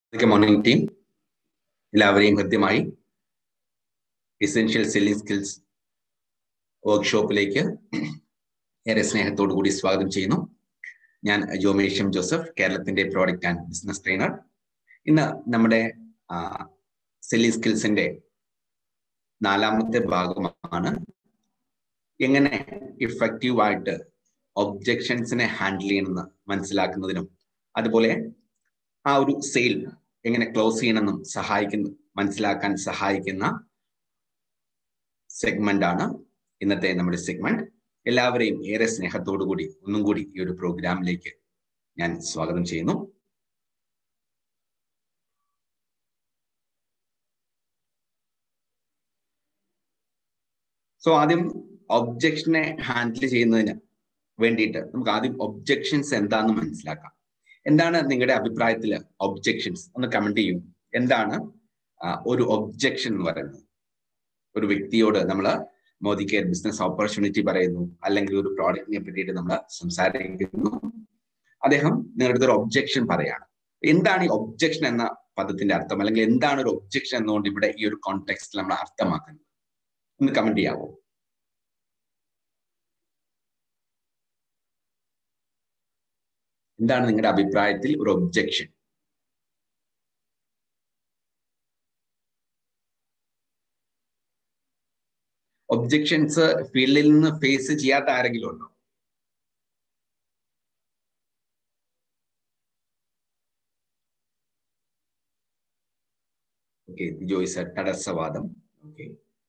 good morning team എല്ലാവരെയും കൃത്യമായി essential selling skills വർക്ക്ഷോപ്പിലേക്ക് ഏറെ സ്നേഹത്തോടു കൂടി സ്വാഗതം ചെയ്യുന്നു ഞാൻ ജോമേഷ്യം ജോസഫ് കേരളത്തിന്റെ പ്രോഡക്റ്റ് ആൻഡ് ബിസിനസ് ട്രെയിനർ ഇന്ന് നമ്മുടെ സെല്ലിംഗ് സ്കിൽസിന്റെ നാലാമത്തെ ഭാഗമാണ് എങ്ങനെ ഇഫക്റ്റീവ് ആയിട്ട് ഒബ്ജെക്ഷൻസിനെ ഹാൻഡിൽ ചെയ്യണമെന്ന് മനസ്സിലാക്കുന്നതിനും അതുപോലെ ആ ഒരു സെയിൽ എങ്ങനെ ക്ലോസ് ചെയ്യണമെന്നും സഹായിക്കുന്ന മനസ്സിലാക്കാൻ സഹായിക്കുന്ന സെഗ്മെന്റ് ആണ് ഇന്നത്തെ നമ്മുടെ സെഗ്മെന്റ് എല്ലാവരെയും ഏറെ സ്നേഹത്തോടു കൂടി ഒന്നും കൂടി ഈ ഒരു പ്രോഗ്രാമിലേക്ക് ഞാൻ സ്വാഗതം ചെയ്യുന്നു സോ ആദ്യം ഒബ്ജക്ഷനെ ഹാൻഡിൽ ചെയ്യുന്നതിന് വേണ്ടിയിട്ട് നമുക്ക് ആദ്യം ഒബ്ജക്ഷൻസ് എന്താണെന്ന് മനസ്സിലാക്കാം എന്താണ് നിങ്ങളുടെ അഭിപ്രായത്തിൽ ഒബ്ജക്ഷൻസ് ഒന്ന് കമന്റ് ചെയ്യും എന്താണ് ഒരു ഒബ്ജക്ഷൻ എന്ന് പറയുന്നത് ഒരു വ്യക്തിയോട് നമ്മൾ മോദി കെയർ ബിസിനസ് ഓപ്പർച്യൂണിറ്റി പറയുന്നു അല്ലെങ്കിൽ ഒരു പ്രോഡക്റ്റിനെ പറ്റിയിട്ട് നമ്മൾ സംസാരിക്കുന്നു അദ്ദേഹം നിങ്ങളുടെ ഒരു ഒബ്ജക്ഷൻ പറയാണ് എന്താണ് ഈ ഒബ്ജക്ഷൻ എന്ന പദത്തിന്റെ അർത്ഥം അല്ലെങ്കിൽ എന്താണ് ഒരു ഒബ്ജക്ഷൻ എന്നുകൊണ്ട് ഇവിടെ ഈ ഒരു കോണ്ടെക്സ്റ്റിൽ നമ്മൾ അർത്ഥമാക്കുന്നത് ഒന്ന് കമന്റ് ചെയ്യാവോ എന്താണ് നിങ്ങളുടെ അഭിപ്രായത്തിൽ ഒരു ഒബ്ജക്ഷൻ ഒബ്ജക്ഷൻസ് ഫീൽഡിൽ നിന്ന് ഫേസ് ചെയ്യാത്ത ആരെങ്കിലും ഉണ്ടോ ഓക്കെ ജോയിസ് തടസ്സവാദം ഓക്കെ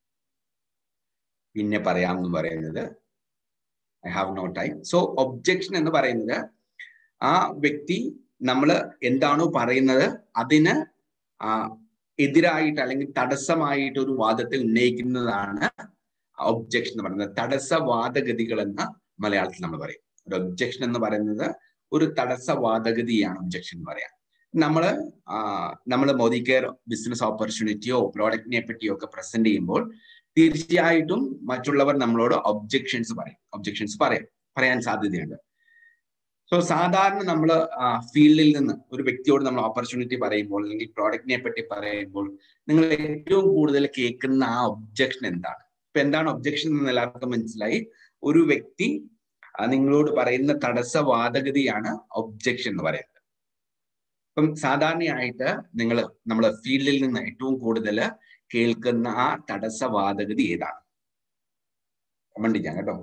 പിന്നെ പറയാമെന്ന് പറയുന്നത് I have no time so objection എന്ന് പറയുന്നത് ആ വ്യക്തി നമ്മൾ എന്താണോ പറയുന്നത് അതിന് എതിരായിട്ട് അല്ലെങ്കിൽ തടസ്സമായിട്ട് ഒരു വാദത്തെ ഉന്നയിക്കുന്നതാണ് ഒബ്ജക്ഷൻ എന്ന് പറയുന്നത് തടസ്സവാദഗതികൾ എന്ന് മലയാളത്തിൽ നമ്മൾ പറയും ഒരു ഒബ്ജക്ഷൻ എന്ന് പറയുന്നത് ഒരു തടസ്സവാദഗതിയാണ് ഒബ്ജക്ഷൻ എന്ന് പറയാം നമ്മള് നമ്മൾ മോദി കെയർ ബിസിനസ് ഓപ്പർച്യൂണിറ്റിയോ പ്രോഡക്റ്റിനെ പറ്റിയോ ഒക്കെ പ്രസന്റ് ചെയ്യുമ്പോൾ തീർച്ചയായിട്ടും മറ്റുള്ളവർ നമ്മളോട് ഒബ്ജക്ഷൻസ് പറയും ഒബ്ജക്ഷൻസ് പറയാം പറയാൻ സാധ്യതയുണ്ട് സോ സാധാരണ നമ്മൾ ഫീൽഡിൽ നിന്ന് ഒരു വ്യക്തിയോട് നമ്മൾ ഓപ്പർച്യൂണിറ്റി പറയുമ്പോൾ അല്ലെങ്കിൽ പ്രോഡക്റ്റിനെ പറ്റി പറയുമ്പോൾ നിങ്ങൾ ഏറ്റവും കൂടുതൽ കേൾക്കുന്ന ആ ഒബ്ജക്ഷൻ എന്താണ് ഇപ്പൊ എന്താണ് ഒബ്ജക്ഷൻ എന്ന് എല്ലാവർക്കും മനസ്സിലായി ഒരു വ്യക്തി നിങ്ങളോട് പറയുന്ന തടസ്സവാദഗതിയാണ് ഒബ്ജക്ഷൻ എന്ന് പറയുന്നത് അപ്പം സാധാരണയായിട്ട് നിങ്ങൾ നമ്മൾ ഫീൽഡിൽ നിന്ന് ഏറ്റവും കൂടുതൽ കേൾക്കുന്ന ആ തടസ്സവാദഗതി ഏതാണ് കമന്റ് ചെയ്യാം കേട്ടോ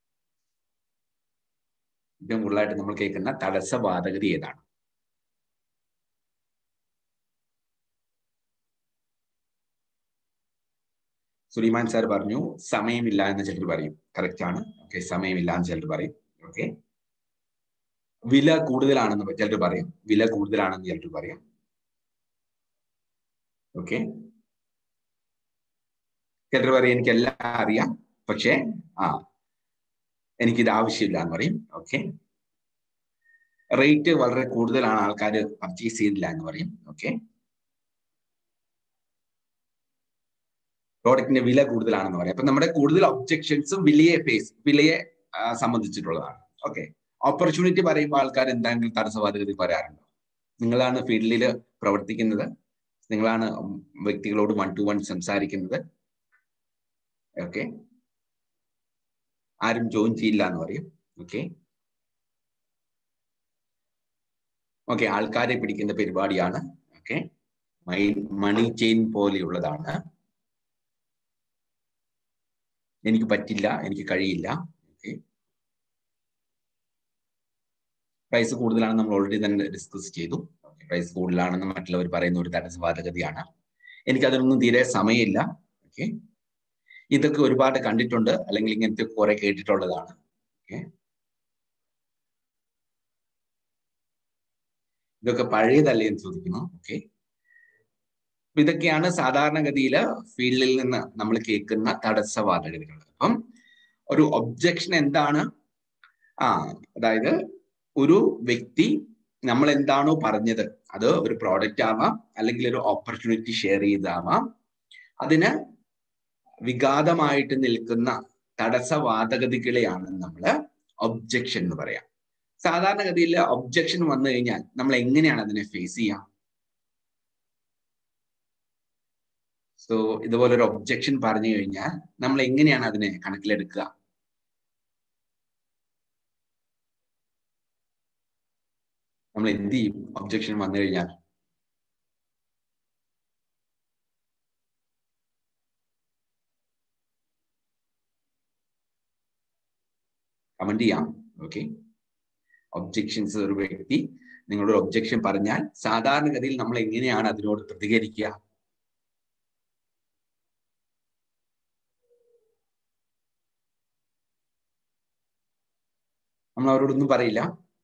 ഏറ്റവും കൂടുതലായിട്ട് നമ്മൾ കേൾക്കുന്ന തടസ്സവാദഗതി ഏതാണ് സുലൈമാൻ സാർ പറഞ്ഞു സമയമില്ല എന്ന് ചിലർ പറയും കറക്റ്റ് ആണ് ഓക്കെ സമയമില്ല എന്ന് ചിലർ പറയും ഓക്കെ വില കൂടുതലാണെന്ന് ചിലർ പറയും വില കൂടുതലാണെന്ന് ചിലർ പറയും ഓക്കെ ചിലർ പറയും എനിക്ക് എല്ലാം അറിയാം പക്ഷേ ആ എനിക്കിത് ആവശ്യമില്ല എന്ന് പറയും ഓക്കെ റേറ്റ് വളരെ കൂടുതലാണ് ആൾക്കാർ പർച്ചേസ് ചെയ്തില്ല എന്ന് പറയും ഓക്കെ പ്രോഡക്റ്റിന്റെ വില കൂടുതലാണെന്ന് പറയും അപ്പൊ നമ്മുടെ കൂടുതൽ ഒബ്ജക്ഷൻസും വിലയെ ഫേസ് വിലയെ സംബന്ധിച്ചിട്ടുള്ളതാണ് ഓക്കെ ഓപ്പർച്യൂണിറ്റി പറയുമ്പോൾ ആൾക്കാർ എന്തെങ്കിലും തടസ്സവാദഗതി പറയാറുണ്ടോ നിങ്ങളാണ് ഫീൽഡിൽ പ്രവർത്തിക്കുന്നത് നിങ്ങളാണ് വ്യക്തികളോട് വൺ ടു വൺ സംസാരിക്കുന്നത് ഓക്കെ ആരും ജോയിൻ ചെയ്യില്ല എന്ന് പറയും ഓക്കെ ഓക്കെ ആൾക്കാരെ പിടിക്കുന്ന പരിപാടിയാണ് ഓക്കെ മണി ചെയിൻ പോലെയുള്ളതാണ് എനിക്ക് പറ്റില്ല എനിക്ക് കഴിയില്ല ഓക്കെ പ്രൈസ് കൂടുതലാണെന്ന് നമ്മൾ ഓൾറെഡി തന്നെ ഡിസ്കസ് ചെയ്തു പ്രൈസ് കൂടുതലാണെന്ന് മറ്റുള്ളവർ പറയുന്ന ഒരു തടസ്സവാദഗതിയാണ് എനിക്ക് അതിനൊന്നും തീരെ സമയമില്ല ഓക്കെ ഇതൊക്കെ ഒരുപാട് കണ്ടിട്ടുണ്ട് അല്ലെങ്കിൽ ഇങ്ങനത്തെ കുറെ കേട്ടിട്ടുള്ളതാണ് ഓക്കെ ഇതൊക്കെ പഴയതല്ലേ എന്ന് ചോദിക്കുന്നു ഓക്കെ ഇതൊക്കെയാണ് സാധാരണഗതിയിൽ ഫീൽഡിൽ നിന്ന് നമ്മൾ കേൾക്കുന്ന തടസ്സവാദഗതികൾ അപ്പം ഒരു ഒബ്ജക്ഷൻ എന്താണ് ആ അതായത് ഒരു വ്യക്തി നമ്മൾ എന്താണോ പറഞ്ഞത് അത് ഒരു പ്രോഡക്റ്റ് ആവാം അല്ലെങ്കിൽ ഒരു ഓപ്പർച്യൂണിറ്റി ഷെയർ ചെയ്താവാം അതിന് വിഘാതമായിട്ട് നിൽക്കുന്ന തടസ്സവാദഗതികളെയാണ് നമ്മൾ ഒബ്ജക്ഷൻ എന്ന് പറയാം സാധാരണഗതിയിൽ ഒബ്ജക്ഷൻ വന്നു കഴിഞ്ഞാൽ നമ്മൾ എങ്ങനെയാണ് അതിനെ ഫേസ് ചെയ്യുക സോ ഇതുപോലെ ഒരു ഒബ്ജക്ഷൻ പറഞ്ഞു കഴിഞ്ഞാൽ നമ്മൾ എങ്ങനെയാണ് അതിനെ കണക്കിലെടുക്കുക നമ്മൾ എന്ത് ചെയ്യും ഒബ്ജക്ഷൻ വന്നു കഴിഞ്ഞാൽ കമന്റ് ചെയ്യാം ഓക്കെ ഒബ്ജെക്ഷൻസ് ഒരു വ്യക്തി നിങ്ങളൊരു ഒബ്ജെക്ഷൻ പറഞ്ഞാൽ സാധാരണഗതിയിൽ നമ്മൾ എങ്ങനെയാണ് അതിനോട് പ്രതികരിക്കുക നമ്മൾ അവരോടൊന്നും പറയില്ല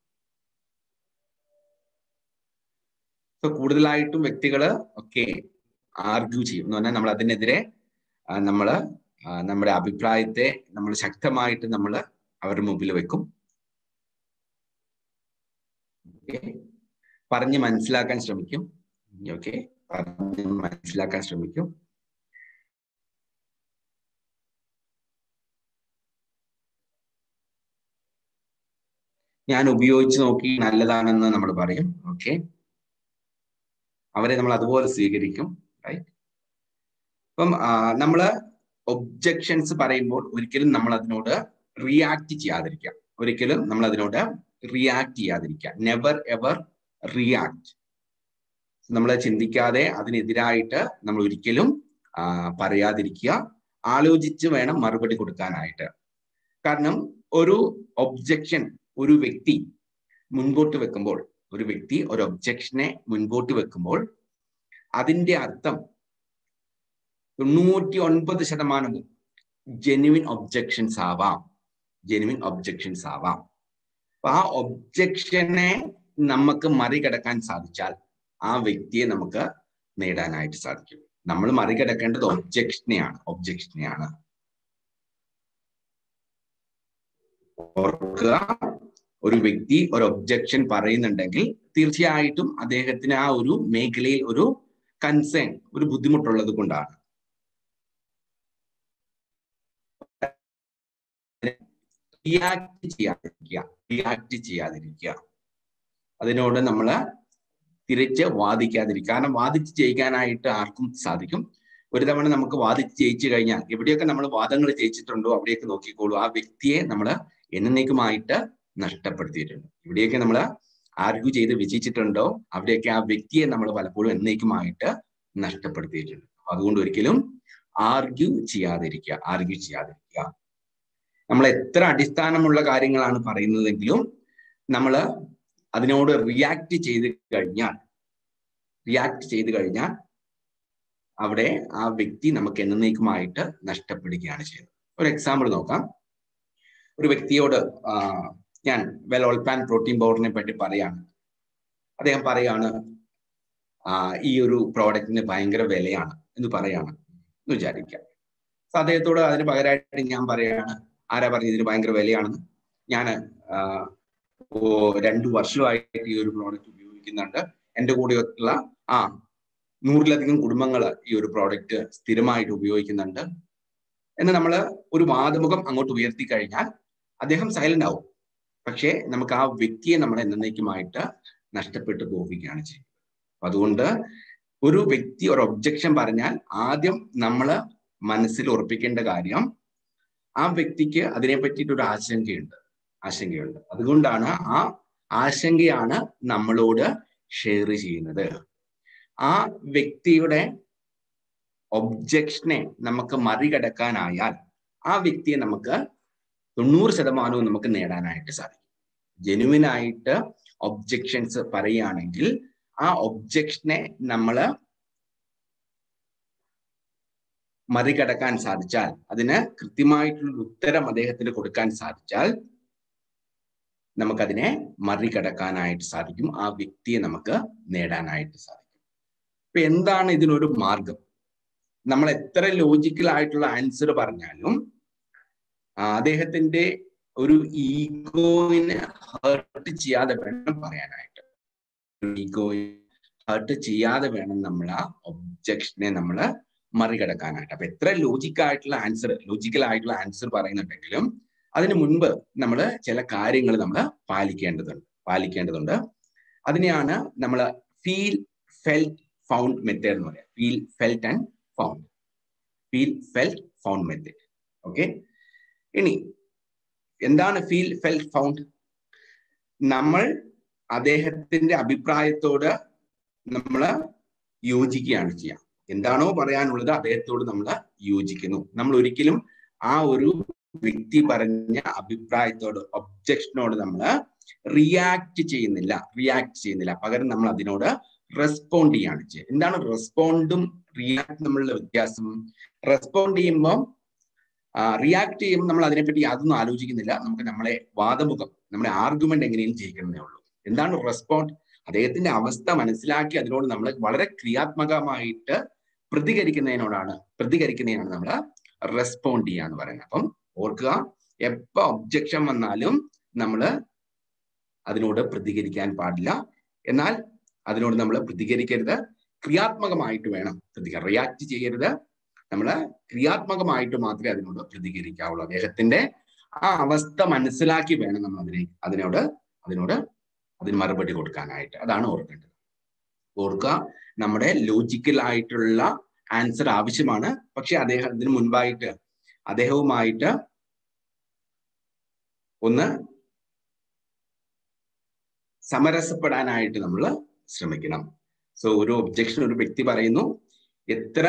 സോ കൂടുതലായിട്ടും വ്യക്തികള് ഒക്കെ ആർഗ്യൂ ചെയ്യും എന്ന് പറഞ്ഞാൽ നമ്മൾ അതിനെതിരെ നമ്മൾ നമ്മുടെ അഭിപ്രായത്തെ നമ്മൾ ശക്തമായിട്ട് നമ്മൾ അവരുടെ മുമ്പിൽ വെക്കും പറഞ്ഞ് മനസ്സിലാക്കാൻ ശ്രമിക്കും ഓക്കെ പറഞ്ഞ് മനസ്സിലാക്കാൻ ശ്രമിക്കും ഞാൻ ഉപയോഗിച്ച് നോക്കി നല്ലതാണെന്ന് നമ്മൾ പറയും ഓക്കെ അവരെ നമ്മൾ അതുപോലെ സ്വീകരിക്കും റൈറ്റ് അപ്പം നമ്മൾ ഒബ്ജക്ഷൻസ് പറയുമ്പോൾ ഒരിക്കലും നമ്മൾ അതിനോട് റിയാക്ട് ചെയ്യാതിരിക്കുക ഒരിക്കലും നമ്മൾ അതിനോട് റിയാക്ട് ചെയ്യാതിരിക്കുക നെവർ എവർ റിയാക്ട് നമ്മൾ ചിന്തിക്കാതെ അതിനെതിരായിട്ട് നമ്മൾ ഒരിക്കലും പറയാതിരിക്കുക ആലോചിച്ച് വേണം മറുപടി കൊടുക്കാനായിട്ട് കാരണം ഒരു ഒബ്ജക്ഷൻ ഒരു വ്യക്തി മുൻപോട്ട് വെക്കുമ്പോൾ ഒരു വ്യക്തി ഒരു ഒബ്ജക്ഷനെ മുൻപോട്ട് വെക്കുമ്പോൾ അതിന്റെ അർത്ഥം തൊണ്ണൂറ്റി ഒൻപത് ശതമാനവും ജെനുവിൻ ഒബ്ജക്ഷൻസ് ആവാം ജെനുവിൻ ഒബ്ജക്ഷൻസ് ആവാം അപ്പൊ ആ ഒബ്ജക്ഷനെ നമുക്ക് മറികടക്കാൻ സാധിച്ചാൽ ആ വ്യക്തിയെ നമുക്ക് നേടാനായിട്ട് സാധിക്കും നമ്മൾ മറികടക്കേണ്ടത് ഒബ്ജക്ഷനെയാണ് ഒബ്ജക്ഷനെയാണ് ഓർക്കുക ഒരു വ്യക്തി ഒരു ഒബ്ജക്ഷൻ പറയുന്നുണ്ടെങ്കിൽ തീർച്ചയായിട്ടും അദ്ദേഹത്തിന് ആ ഒരു മേഖലയിൽ ഒരു കൺസേൺ ഒരു ബുദ്ധിമുട്ടുള്ളത് കൊണ്ടാണ് റിയാക്ട് ചെയ്യാതിരിക്കുക റിയാക്ട് ചെയ്യാതിരിക്കുക അതിനോട് നമ്മൾ തിരിച്ച് വാദിക്കാതിരിക്കുക കാരണം വാദിച്ച് ജയിക്കാനായിട്ട് ആർക്കും സാധിക്കും ഒരു തവണ നമുക്ക് വാദിച്ച് ജയിച്ചു കഴിഞ്ഞാൽ എവിടെയൊക്കെ നമ്മൾ വാദങ്ങൾ ജയിച്ചിട്ടുണ്ടോ അവിടെയൊക്കെ നോക്കിക്കോളൂ ആ വ്യക്തിയെ നമ്മൾ എന്നേക്കുമായിട്ട് നഷ്ടപ്പെടുത്തിയിട്ടുണ്ട് ഇവിടെയൊക്കെ നമ്മൾ ആർഗ്യൂ ചെയ്ത് വിജയിച്ചിട്ടുണ്ടോ അവിടെയൊക്കെ ആ വ്യക്തിയെ നമ്മൾ പലപ്പോഴും എന്നേക്കുമായിട്ട് നഷ്ടപ്പെടുത്തിയിട്ടുണ്ട് അതുകൊണ്ട് ഒരിക്കലും ആർഗ്യൂ ചെയ്യാതിരിക്കുക ആർഗ്യൂ ചെയ്യാതിരിക്കുക നമ്മൾ എത്ര അടിസ്ഥാനമുള്ള കാര്യങ്ങളാണ് പറയുന്നതെങ്കിലും നമ്മൾ അതിനോട് റിയാക്ട് ചെയ്ത് കഴിഞ്ഞാൽ റിയാക്ട് ചെയ്ത് കഴിഞ്ഞാൽ അവിടെ ആ വ്യക്തി നമുക്ക് എന്നേക്കുമായിട്ട് നഷ്ടപ്പെടുകയാണ് ചെയ്യുന്നത് ഒരു എക്സാമ്പിൾ നോക്കാം ഒരു വ്യക്തിയോട് ഞാൻ വെൽ ഓൾപാൻ പ്രോട്ടീൻ പൗഡറിനെ പറ്റി പറയാണ് അദ്ദേഹം പറയാണ് ഈ ഒരു പ്രോഡക്റ്റിന് ഭയങ്കര വിലയാണ് എന്ന് പറയാണ് എന്ന് വിചാരിക്കാം അദ്ദേഹത്തോട് അതിന് പകരമായിട്ട് ഞാൻ പറയാണ് ആരാ പറഞ്ഞത് ഇതിന് ഭയങ്കര വിലയാണെന്ന് ഞാൻ രണ്ടു വർഷമായിട്ട് ഈ ഒരു പ്രോഡക്റ്റ് ഉപയോഗിക്കുന്നുണ്ട് എൻ്റെ കൂടെയുള്ള ആ നൂറിലധികം കുടുംബങ്ങൾ ഈ ഒരു പ്രോഡക്റ്റ് സ്ഥിരമായിട്ട് ഉപയോഗിക്കുന്നുണ്ട് എന്ന് നമ്മൾ ഒരു വാദമുഖം അങ്ങോട്ട് ഉയർത്തി കഴിഞ്ഞാൽ അദ്ദേഹം സൈലന്റ് ആവും പക്ഷേ നമുക്ക് ആ വ്യക്തിയെ നമ്മൾ എന്നേക്കുമായിട്ട് നഷ്ടപ്പെട്ടു പോവുകയാണ് ചെയ്യുന്നത് അതുകൊണ്ട് ഒരു വ്യക്തി ഒരു ഒബ്ജക്ഷൻ പറഞ്ഞാൽ ആദ്യം നമ്മൾ മനസ്സിൽ ഉറപ്പിക്കേണ്ട കാര്യം ആ വ്യക്തിക്ക് അതിനെ പറ്റിയിട്ട് ഒരു ആശങ്കയുണ്ട് ആശങ്കയുണ്ട് അതുകൊണ്ടാണ് ആ ആശങ്കയാണ് നമ്മളോട് ഷെയർ ചെയ്യുന്നത് ആ വ്യക്തിയുടെ ഒബ്ജക്ഷനെ നമുക്ക് മറികടക്കാനായാൽ ആ വ്യക്തിയെ നമുക്ക് തൊണ്ണൂറ് ശതമാനവും നമുക്ക് നേടാനായിട്ട് സാധിക്കും ജെനുവിൻ ആയിട്ട് ഒബ്ജക്ഷൻസ് പറയുകയാണെങ്കിൽ ആ ഒബ്ജക്ഷനെ നമ്മൾ മറികടക്കാൻ സാധിച്ചാൽ അതിന് കൃത്യമായിട്ടുള്ള ഉത്തരം അദ്ദേഹത്തിന് കൊടുക്കാൻ സാധിച്ചാൽ നമുക്കതിനെ മറികടക്കാനായിട്ട് സാധിക്കും ആ വ്യക്തിയെ നമുക്ക് നേടാനായിട്ട് സാധിക്കും ഇപ്പൊ എന്താണ് ഇതിനൊരു മാർഗം നമ്മൾ എത്ര ലോജിക്കൽ ആയിട്ടുള്ള ആൻസർ പറഞ്ഞാലും അദ്ദേഹത്തിന്റെ ഒരു ഈഗോയിനെ ഹേർട്ട് ചെയ്യാതെ വേണം പറയാനായിട്ട് ഈഗോയെ ഹേർട്ട് ചെയ്യാതെ വേണം നമ്മൾ ആ ഒബ്ജക്ഷനെ നമ്മൾ മറികടക്കാനായിട്ട് അപ്പൊ എത്ര ലോജിക് ആയിട്ടുള്ള ആൻസർ ലോജിക്കൽ ആയിട്ടുള്ള ആൻസർ പറയുന്നുണ്ടെങ്കിലും അതിനു മുൻപ് നമ്മൾ ചില കാര്യങ്ങൾ നമ്മൾ പാലിക്കേണ്ടതുണ്ട് പാലിക്കേണ്ടതുണ്ട് അതിനെയാണ് നമ്മൾ ഫീൽ ഫെൽറ്റ് ഫൗണ്ട് മെത്തേഡ് എന്ന് പറയാം feel felt and found feel felt found method okay ഇനി എന്താണ് ഫീൽ ഫെൽറ്റ് ഫൗണ്ട് നമ്മൾ അദ്ദേഹത്തിന്റെ അഭിപ്രായത്തോട് നമ്മൾ യോജിക്കുകയാണ് ചെയ്യുക എന്താണോ പറയാനുള്ളത് അദ്ദേഹത്തോട് നമ്മൾ യോജിക്കുന്നു നമ്മൾ ഒരിക്കലും ആ ഒരു വ്യക്തി പറഞ്ഞ അഭിപ്രായത്തോട് ഒബ്ജക്ഷനോട് നമ്മൾ റിയാക്ട് ചെയ്യുന്നില്ല റിയാക്ട് ചെയ്യുന്നില്ല പകരം നമ്മൾ അതിനോട് റെസ്പോണ്ട് ചെയ്യാണ് ചെയ്യുക എന്താണ് റെസ്പോണ്ടും റിയാക്ട് തമ്മിലുള്ള വ്യത്യാസം റെസ്പോണ്ട് ചെയ്യുമ്പോൾ റിയാക്ട് ചെയ്യുമ്പോൾ നമ്മൾ അതിനെപ്പറ്റി യാതൊന്നും ആലോചിക്കുന്നില്ല നമുക്ക് നമ്മളെ വാദമുഖം നമ്മുടെ ആർഗ്യുമെന്റ് എങ്ങനെയും ജയിക്കണമെന്നേ ഉള്ളൂ എന്താണ് റെസ്പോണ്ട് അദ്ദേഹത്തിന്റെ അവസ്ഥ മനസ്സിലാക്കി അതിനോട് നമ്മൾ വളരെ ക്രിയാത്മകമായിട്ട് പ്രതികരിക്കുന്നതിനോടാണ് പ്രതികരിക്കുന്നതിനാണ് നമ്മൾ റെസ്പോണ്ട് ചെയ്യുക എന്ന് പറയുന്നത് അപ്പം ഓർക്കുക എപ്പോ ഒബ്ജക്ഷൻ വന്നാലും നമ്മൾ അതിനോട് പ്രതികരിക്കാൻ പാടില്ല എന്നാൽ അതിനോട് നമ്മൾ പ്രതികരിക്കരുത് ക്രിയാത്മകമായിട്ട് വേണം പ്രതികരിക്കാൻ റിയാക്ട് ചെയ്യരുത് നമ്മൾ ക്രിയാത്മകമായിട്ട് മാത്രമേ അതിനോട് പ്രതികരിക്കാവുള്ളൂ അദ്ദേഹത്തിന്റെ ആ അവസ്ഥ മനസ്സിലാക്കി വേണം നമ്മൾ അതിനെ അതിനോട് അതിനോട് അതിന് മറുപടി കൊടുക്കാനായിട്ട് അതാണ് ഓർക്കേണ്ടത് ഓർക്കുക നമ്മുടെ ലോജിക്കൽ ആയിട്ടുള്ള ആൻസർ ആവശ്യമാണ് പക്ഷെ അദ്ദേഹം ഇതിനു മുൻപായിട്ട് അദ്ദേഹവുമായിട്ട് ഒന്ന് സമരസപ്പെടാനായിട്ട് നമ്മൾ ശ്രമിക്കണം സോ ഒരു ഒബ്ജക്ഷൻ ഒരു വ്യക്തി പറയുന്നു എത്ര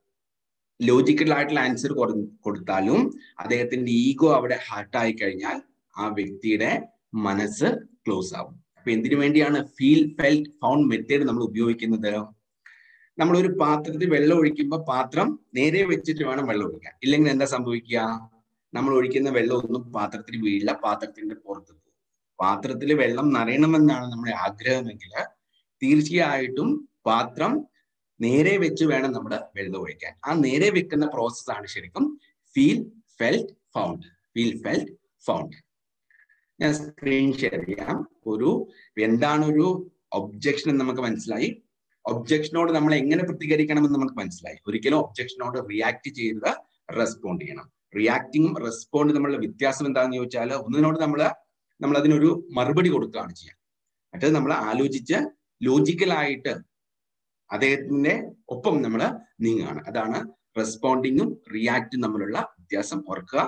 ലോജിക്കൽ ആയിട്ടുള്ള ആൻസർ കൊടുത്താലും അദ്ദേഹത്തിന്റെ ഈഗോ അവിടെ ഹാർട്ടായി കഴിഞ്ഞാൽ ആ വ്യക്തിയുടെ മനസ്സ് ക്ലോസ് ആവും അപ്പൊ എന്തിനു വേണ്ടിയാണ് ഫീൽ ഫെൽറ്റ് ഫൗണ്ട് മെത്തേഡ് നമ്മൾ ഉപയോഗിക്കുന്നത് നമ്മൾ ഒരു പാത്രത്തിൽ വെള്ളം ഒഴിക്കുമ്പോൾ പാത്രം നേരെ വെച്ചിട്ട് വേണം വെള്ളം ഒഴിക്കാൻ ഇല്ലെങ്കിൽ എന്താ സംഭവിക്കുക നമ്മൾ ഒഴിക്കുന്ന വെള്ളം ഒന്നും പാത്രത്തിൽ വീഴില്ല പാത്രത്തിന്റെ പുറത്ത് പോകും പാത്രത്തിൽ വെള്ളം നിറയണമെന്നാണ് നമ്മുടെ ആഗ്രഹമെങ്കിൽ തീർച്ചയായിട്ടും പാത്രം നേരെ വെച്ച് വേണം നമ്മൾ വെള്ളം ഒഴിക്കാൻ ആ നേരെ വെക്കുന്ന പ്രോസസ്സാണ് ശരിക്കും feel felt found feel felt found ഞാൻ സ്ക്രീൻ ഷെയർ ചെയ്യാം ഒരു എന്താണ് ഒരു ഒബ്ജക്ഷൻ എന്ന് നമുക്ക് മനസ്സിലായി ഒബ്ജക്ഷനോട് നമ്മൾ എങ്ങനെ പ്രതികരിക്കണമെന്ന് നമുക്ക് മനസ്സിലായി ഒരിക്കലും ഒബ്ജക്ഷനോട് റിയാക്ട് ചെയ്യരുത് റെസ്പോണ്ട് ചെയ്യണം റിയാക്ടിങ്ങും റെസ്പോണ്ട് തമ്മിലുള്ള വ്യത്യാസം എന്താണെന്ന് ചോദിച്ചാൽ ഒന്നിനോട് നമ്മൾ നമ്മൾ അതിനൊരു മറുപടി കൊടുക്കുകയാണ് ചെയ്യുക മറ്റേത് നമ്മൾ ആലോചിച്ച് ലോജിക്കലായിട്ട് അദ്ദേഹത്തിന്റെ ഒപ്പം നമ്മൾ നീങ്ങുകയാണ് അതാണ് റെസ്പോണ്ടിങ്ങും റിയാക്റ്റും തമ്മിലുള്ള വ്യത്യാസം ഓർക്കുക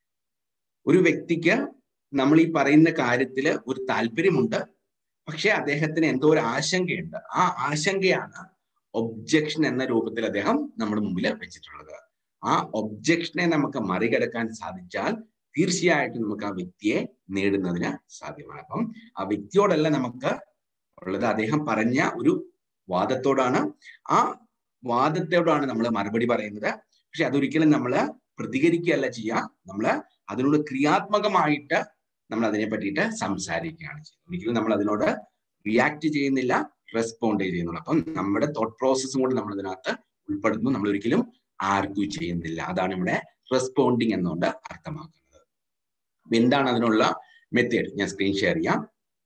ഒരു വ്യക്തിക്ക് നമ്മൾ ഈ പറയുന്ന കാര്യത്തിൽ ഒരു താല്പര്യമുണ്ട് പക്ഷെ അദ്ദേഹത്തിന് എന്തോ ഒരു ആശങ്കയുണ്ട് ആ ആശങ്കയാണ് ഒബ്ജക്ഷൻ എന്ന രൂപത്തിൽ അദ്ദേഹം നമ്മുടെ മുമ്പിൽ വെച്ചിട്ടുള്ളത് ആ ഒബ്ജക്ഷനെ നമുക്ക് മറികടക്കാൻ സാധിച്ചാൽ തീർച്ചയായിട്ടും നമുക്ക് ആ വ്യക്തിയെ നേടുന്നതിന് സാധ്യമാണ് അപ്പം ആ വ്യക്തിയോടല്ല നമുക്ക് ഉള്ളത് അദ്ദേഹം പറഞ്ഞ ഒരു വാദത്തോടാണ് ആ വാദത്തോടാണ് നമ്മൾ മറുപടി പറയുന്നത് പക്ഷെ അതൊരിക്കലും നമ്മൾ പ്രതികരിക്കുകയല്ല ചെയ്യുക നമ്മൾ അതിനോട് ക്രിയാത്മകമായിട്ട് നമ്മൾ അതിനെ പറ്റിയിട്ട് സംസാരിക്കുകയാണ് ചെയ്യുന്നത് ഒരിക്കലും നമ്മൾ അതിനോട് റിയാക്ട് ചെയ്യുന്നില്ല റെസ്പോണ്ട് ചെയ്യുന്നുള്ളൂ അപ്പം നമ്മുടെ തോട്ട് പ്രോസസ്സും കൂടി നമ്മൾ അതിനകത്ത് ഉൾപ്പെടുന്നു നമ്മൾ ഒരിക്കലും ആർഗ്യൂ ചെയ്യുന്നില്ല അതാണ് ഇവിടെ റെസ്പോണ്ടിങ് എന്നുകൊണ്ട് അർത്ഥമാക്കുന്നത് എന്താണ് അതിനുള്ള മെത്തേഡ് ഞാൻ സ്ക്രീൻ ഷെയർ ചെയ്യാം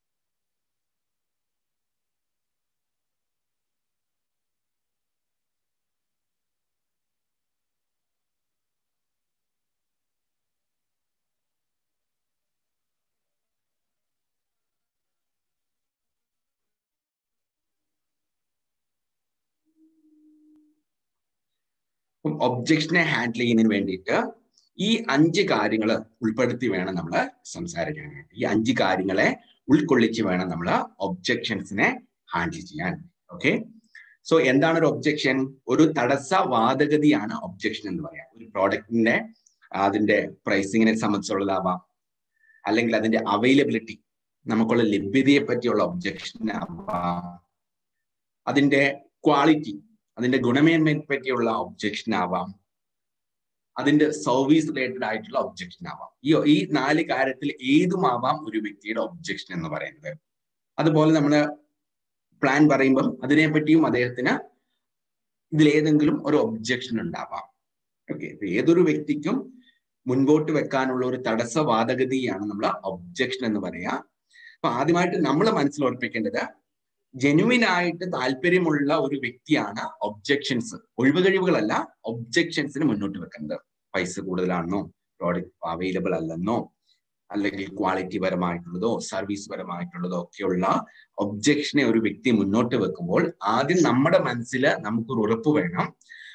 ഒബ്ജക്ഷനെ ഹാൻഡിൽ ചെയ്യുന്നതിന് വേണ്ടിയിട്ട് ഈ അഞ്ച് കാര്യങ്ങൾ ഉൾപ്പെടുത്തി വേണം നമ്മൾ സംസാരിക്കാനായിട്ട് ഈ അഞ്ച് കാര്യങ്ങളെ ഉൾക്കൊള്ളിച്ച് വേണം നമ്മൾ ഒബ്ജക്ഷൻസിനെ ഹാൻഡിൽ ചെയ്യാൻ ഓക്കെ സോ എന്താണ് ഒരു ഒബ്ജക്ഷൻ ഒരു തടസ്സ വാദഗതിയാണ് ഒബ്ജക്ഷൻ എന്ന് പറയാം ഒരു പ്രോഡക്റ്റിന്റെ അതിന്റെ പ്രൈസിങ്ങിനെ സംബന്ധിച്ചുള്ളതാവാം അല്ലെങ്കിൽ അതിന്റെ അവൈലബിലിറ്റി നമുക്കുള്ള ലഭ്യതയെ പറ്റിയുള്ള ഒബ്ജക്ഷൻ ആവാം അതിന്റെ ക്വാളിറ്റി അതിന്റെ ഗുണമേന്മയെ പറ്റിയുള്ള ഒബ്ജക്ഷൻ ആവാം അതിന്റെ സർവീസ് റിലേറ്റഡ് ആയിട്ടുള്ള ഒബ്ജക്ഷൻ ആവാം ഈ ഈ നാല് കാര്യത്തിൽ ഏതുമാവാം ഒരു വ്യക്തിയുടെ ഒബ്ജക്ഷൻ എന്ന് പറയുന്നത് അതുപോലെ നമ്മൾ പ്ലാൻ പറയുമ്പം അതിനെപ്പറ്റിയും അദ്ദേഹത്തിന് ഇതിലേതെങ്കിലും ഒരു ഒബ്ജക്ഷൻ ഉണ്ടാവാം ഓക്കെ ഏതൊരു വ്യക്തിക്കും മുൻപോട്ട് വെക്കാനുള്ള ഒരു തടസ്സവാദഗതിയാണ് നമ്മൾ ഒബ്ജക്ഷൻ എന്ന് പറയാ അപ്പൊ ആദ്യമായിട്ട് നമ്മൾ മനസ്സിൽ ഉറപ്പിക്കേണ്ടത് ജെനുവിൻ ആയിട്ട് താല്പര്യമുള്ള ഒരു വ്യക്തിയാണ് ഒബ്ജക്ഷൻസ് ഒഴിവുകഴിവുകളല്ല ഒബ്ജക്ഷൻസിന് മുന്നോട്ട് വെക്കുന്നത് പൈസ കൂടുതലാണെന്നോ പ്രോഡക്റ്റ് അവൈലബിൾ അല്ലെന്നോ അല്ലെങ്കിൽ ക്വാളിറ്റി പരമായിട്ടുള്ളതോ സർവീസ് പരമായിട്ടുള്ളതോ ഒക്കെയുള്ള ഒബ്ജക്ഷനെ ഒരു വ്യക്തി മുന്നോട്ട് വെക്കുമ്പോൾ ആദ്യം നമ്മുടെ മനസ്സിൽ നമുക്കൊരു ഉറപ്പ് വേണം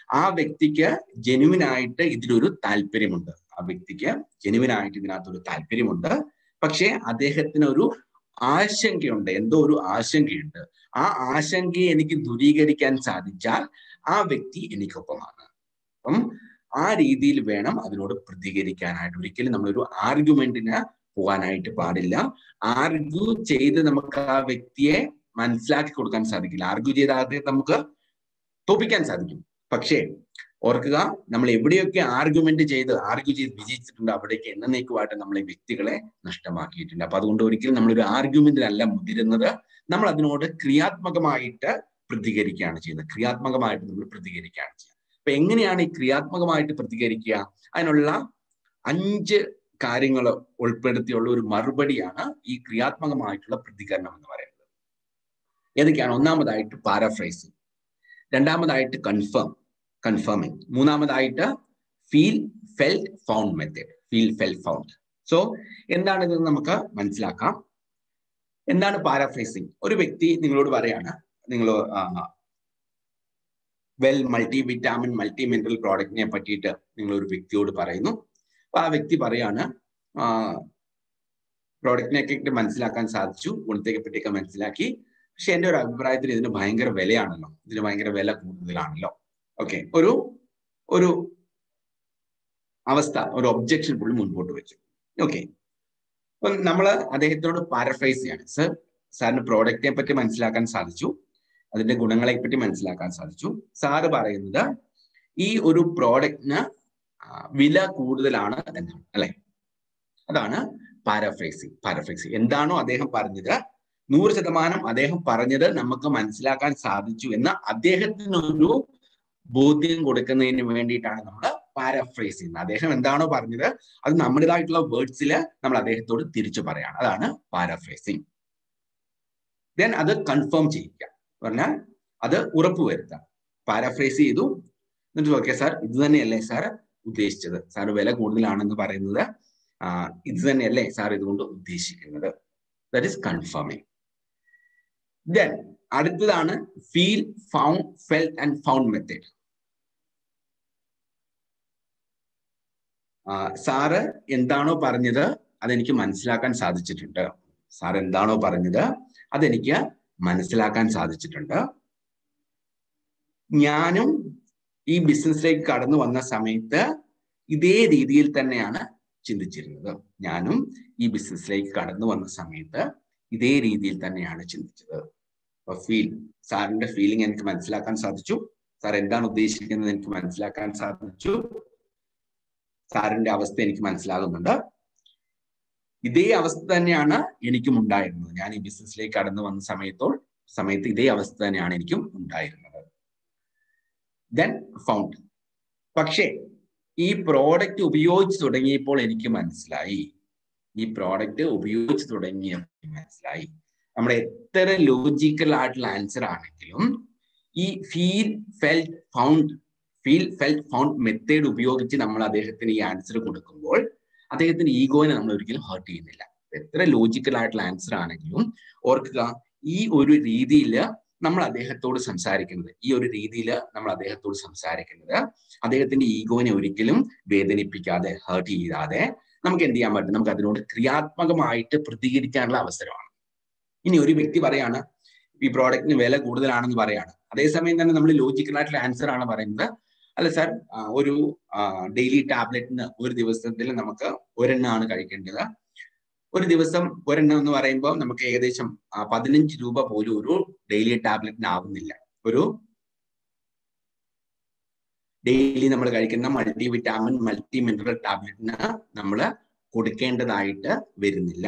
ആ വ്യക്തിക്ക് ജെനുവിൻ ആയിട്ട് ഇതിലൊരു താല്പര്യമുണ്ട് ആ വ്യക്തിക്ക് ജെനുവിൻ ആയിട്ട് ഇതിനകത്തൊരു താല്പര്യമുണ്ട് പക്ഷേ അദ്ദേഹത്തിന് ഒരു ആശങ്കയുണ്ട് എന്തോ ഒരു ആശങ്കയുണ്ട് ആ ആശങ്കയെ എനിക്ക് ദൂരീകരിക്കാൻ സാധിച്ചാൽ ആ വ്യക്തി എനിക്കൊപ്പമാണ് അപ്പം ആ രീതിയിൽ വേണം അതിനോട് പ്രതികരിക്കാനായിട്ട് ഒരിക്കലും നമ്മളൊരു ആർഗ്യുമെന്റിന് പോകാനായിട്ട് പാടില്ല ആർഗ്യൂ ചെയ്ത് നമുക്ക് ആ വ്യക്തിയെ മനസ്സിലാക്കി കൊടുക്കാൻ സാധിക്കില്ല ആർഗ്യൂ ചെയ്ത് ആദ്യം നമുക്ക് തോപ്പിക്കാൻ സാധിക്കും പക്ഷേ ഓർക്കുക നമ്മൾ എവിടെയൊക്കെ ആർഗ്യുമെന്റ് ചെയ്ത് ആർഗ്യൂ ചെയ്ത് വിജയിച്ചിട്ടുണ്ട് അവിടേക്ക് എന്നേക്കുമായിട്ട് നമ്മൾ ഈ വ്യക്തികളെ നഷ്ടമാക്കിയിട്ടുണ്ട് അപ്പൊ അതുകൊണ്ട് ഒരിക്കലും നമ്മളൊരു ആർഗ്യുമെന്റിനല്ല മുതിരുന്നത് നമ്മൾ അതിനോട് ക്രിയാത്മകമായിട്ട് പ്രതികരിക്കുകയാണ് ചെയ്യുന്നത് ക്രിയാത്മകമായിട്ട് നമ്മൾ പ്രതികരിക്കുകയാണ് ചെയ്യുന്നത് അപ്പൊ എങ്ങനെയാണ് ഈ ക്രിയാത്മകമായിട്ട് പ്രതികരിക്കുക അതിനുള്ള അഞ്ച് കാര്യങ്ങൾ ഉൾപ്പെടുത്തിയുള്ള ഒരു മറുപടിയാണ് ഈ ക്രിയാത്മകമായിട്ടുള്ള പ്രതികരണം എന്ന് പറയുന്നത് ഏതൊക്കെയാണ് ഒന്നാമതായിട്ട് പാരാഫ്രൈസിങ് രണ്ടാമതായിട്ട് കൺഫേം കൺഫേമിങ് മൂന്നാമതായിട്ട് feel felt found method feel felt found so എന്താണ് ഇത് നമുക്ക് മനസ്സിലാക്കാം എന്താണ് പാരാഫ്രൈസിങ് ഒരു വ്യക്തി നിങ്ങളോട് പറയാണ് നിങ്ങൾ well multi vitamin multi mineral പ്രോഡക്റ്റിനെ പറ്റിയിട്ട് നിങ്ങൾ ഒരു വ്യക്തിയോട് പറയുന്നു അപ്പൊ ആ വ്യക്തി പറയാണ് പ്രോഡക്റ്റിനെയൊക്കെ മനസ്സിലാക്കാൻ സാധിച്ചു ഗുണത്തെ പറ്റിയൊക്കെ മനസ്സിലാക്കി പക്ഷെ എന്റെ ഒരു അഭിപ്രായത്തിൽ ഇതിന് ഭയങ്കര വിലയാണല്ലോ ഇതിന് ഭയങ്കര വില കൂടുതലാണല്ലോ ഓക്കെ ഒരു ഒരു അവസ്ഥ ഒരു ഒബ്ജക്ഷൻ പുള്ളി മുൻപോട്ട് വെച്ചു ഓക്കെ അപ്പൊ നമ്മൾ അദ്ദേഹത്തോട് പാരഫ്രൈസ് ചെയ്യാണ് സർ സാറിന് പ്രോഡക്റ്റിനെ പറ്റി മനസ്സിലാക്കാൻ സാധിച്ചു അതിന്റെ ഗുണങ്ങളെ പറ്റി മനസ്സിലാക്കാൻ സാധിച്ചു സാറ് പറയുന്നത് ഈ ഒരു പ്രോഡക്റ്റിന് വില കൂടുതലാണ് എന്നാണ് അല്ലെ അതാണ് പാരഫ്രൈസിങ് പാരഫ്രൈസിങ് എന്താണോ അദ്ദേഹം പറഞ്ഞത് നൂറ് ശതമാനം അദ്ദേഹം പറഞ്ഞത് നമുക്ക് മനസ്സിലാക്കാൻ സാധിച്ചു എന്ന് അദ്ദേഹത്തിനൊരു ബോധ്യം കൊടുക്കുന്നതിന് വേണ്ടിയിട്ടാണ് നമ്മൾ പാരഫ്രൈസ് ചെയ്യുന്നത് അദ്ദേഹം എന്താണോ പറഞ്ഞത് അത് നമ്മുടേതായിട്ടുള്ള വേർഡ്സിൽ നമ്മൾ അദ്ദേഹത്തോട് തിരിച്ചു പറയാണ് അതാണ് പാരഫ്രൈസിങ് ദെൻ അത് കൺഫേം ചെയ്യിക്കുക പറഞ്ഞാൽ അത് ഉറപ്പുവരുത്തുക പാരഫ്രൈസ് ചെയ്തു എന്നിട്ട് ഓക്കെ സാർ ഇത് തന്നെയല്ലേ സാർ ഉദ്ദേശിച്ചത് സാർ വില കൂടുതലാണെന്ന് പറയുന്നത് ഇത് തന്നെയല്ലേ സാർ ഇതുകൊണ്ട് ഉദ്ദേശിക്കുന്നത് ദാറ്റ് ഇസ് കൺഫേമിങ് ദെൻ അടുത്തതാണ് feel found felt and found method sir എന്താണോ പറഞ്ഞത് അതെനിക്ക് മനസ്സിലാക്കാൻ സാധിച്ചിട്ടുണ്ട് സാർ എന്താണോ പറഞ്ഞത് അതെനിക്ക് മനസ്സിലാക്കാൻ സാധിച്ചിട്ടുണ്ട് ഞാനും ഈ ബിസിനസ്സിലേക്ക് കടന്നു വന്ന സമയത്ത് ഇതേ രീതിയിൽ തന്നെയാണ് ചിന്തിച്ചിരുന്നത് ഞാനും ഈ ബിസിനസ്സിലേക്ക് കടന്നു വന്ന സമയത്ത് ഇതേ രീതിയിൽ തന്നെയാണ് ചിന്തിച്ചത് അപ്പൊ ഫീൽ സാറിന്റെ ഫീലിംഗ് എനിക്ക് മനസ്സിലാക്കാൻ സാധിച്ചു സാർ എന്താണ് ഉദ്ദേശിക്കുന്നത് എനിക്ക് മനസ്സിലാക്കാൻ സാധിച്ചു സാറിന്റെ അവസ്ഥ എനിക്ക് മനസ്സിലാകുന്നുണ്ട് ഇതേ അവസ്ഥ തന്നെയാണ് എനിക്കും ഉണ്ടായിരുന്നത് ഞാൻ ഈ ബിസിനസ്സിലേക്ക് കടന്നു വന്ന സമയത്തോ സമയത്ത് ഇതേ അവസ്ഥ തന്നെയാണ് എനിക്കും ഉണ്ടായിരുന്നത് ദെൻ ഫൗണ്ട് പക്ഷേ ഈ പ്രോഡക്റ്റ് ഉപയോഗിച്ച് തുടങ്ങിയപ്പോൾ എനിക്ക് മനസ്സിലായി ഈ പ്രോഡക്റ്റ് ഉപയോഗിച്ച് തുടങ്ങിയപ്പോൾ മനസ്സിലായി നമ്മുടെ എത്ര ലോജിക്കൽ ആയിട്ടുള്ള ആൻസർ ആണെങ്കിലും ഈ feel felt found feel felt found method ഉപയോഗിച്ച് നമ്മൾ അദ്ദേഹത്തിന് ഈ ആൻസർ കൊടുക്കുമ്പോൾ അദ്ദേഹത്തിന്റെ ഈഗോനെ നമ്മൾ ഒരിക്കലും ഹേർട്ട് ചെയ്യുന്നില്ല എത്ര ലോജിക്കൽ ആയിട്ടുള്ള ആൻസർ ആണെങ്കിലും ഓർക്കുക ഈ ഒരു രീതിയിൽ നമ്മൾ അദ്ദേഹത്തോട് സംസാരിക്കുന്നത് ഈ ഒരു രീതിയിൽ നമ്മൾ അദ്ദേഹത്തോട് സംസാരിക്കുന്നത് അദ്ദേഹത്തിന്റെ ഈഗോനെ ഒരിക്കലും വേദനിപ്പിക്കാതെ ഹേർട്ട് ചെയ്യാതെ നമുക്ക് എന്ത് ചെയ്യാൻ പറ്റും നമുക്ക് അതിനോട് ക്രിയാത്മകമായിട്ട് പ്രതികരിക്കാനുള്ള അവസരമാണ് ഇനി ഒരു വ്യക്തി പറയാണ് ഈ പ്രോഡക്റ്റിന് വില കൂടുതലാണെന്ന് പറയാണ് അതേസമയം തന്നെ നമ്മൾ ലോജിക്കൽ ആയിട്ടുള്ള ആൻസർ ആണ് പറയുന്നത് അല്ല സാർ ഒരു ഡെയിലി ടാബ്ലറ്റിന് ഒരു ദിവസത്തിൽ നമുക്ക് ഒരെണ്ണമാണ് കഴിക്കേണ്ടത് ഒരു ദിവസം ഒരെണ്ണം എന്ന് പറയുമ്പോൾ നമുക്ക് ഏകദേശം പതിനഞ്ച് രൂപ പോലും ഒരു ഡെയിലി ടാബ്ലറ്റിന് ആവുന്നില്ല ഒരു ഡെയിലി നമ്മൾ കഴിക്കുന്ന മൾട്ടി വിറ്റാമിൻ മൾട്ടി മിനറൽ ടാബ്ലറ്റിന് നമ്മൾ കൊടുക്കേണ്ടതായിട്ട് വരുന്നില്ല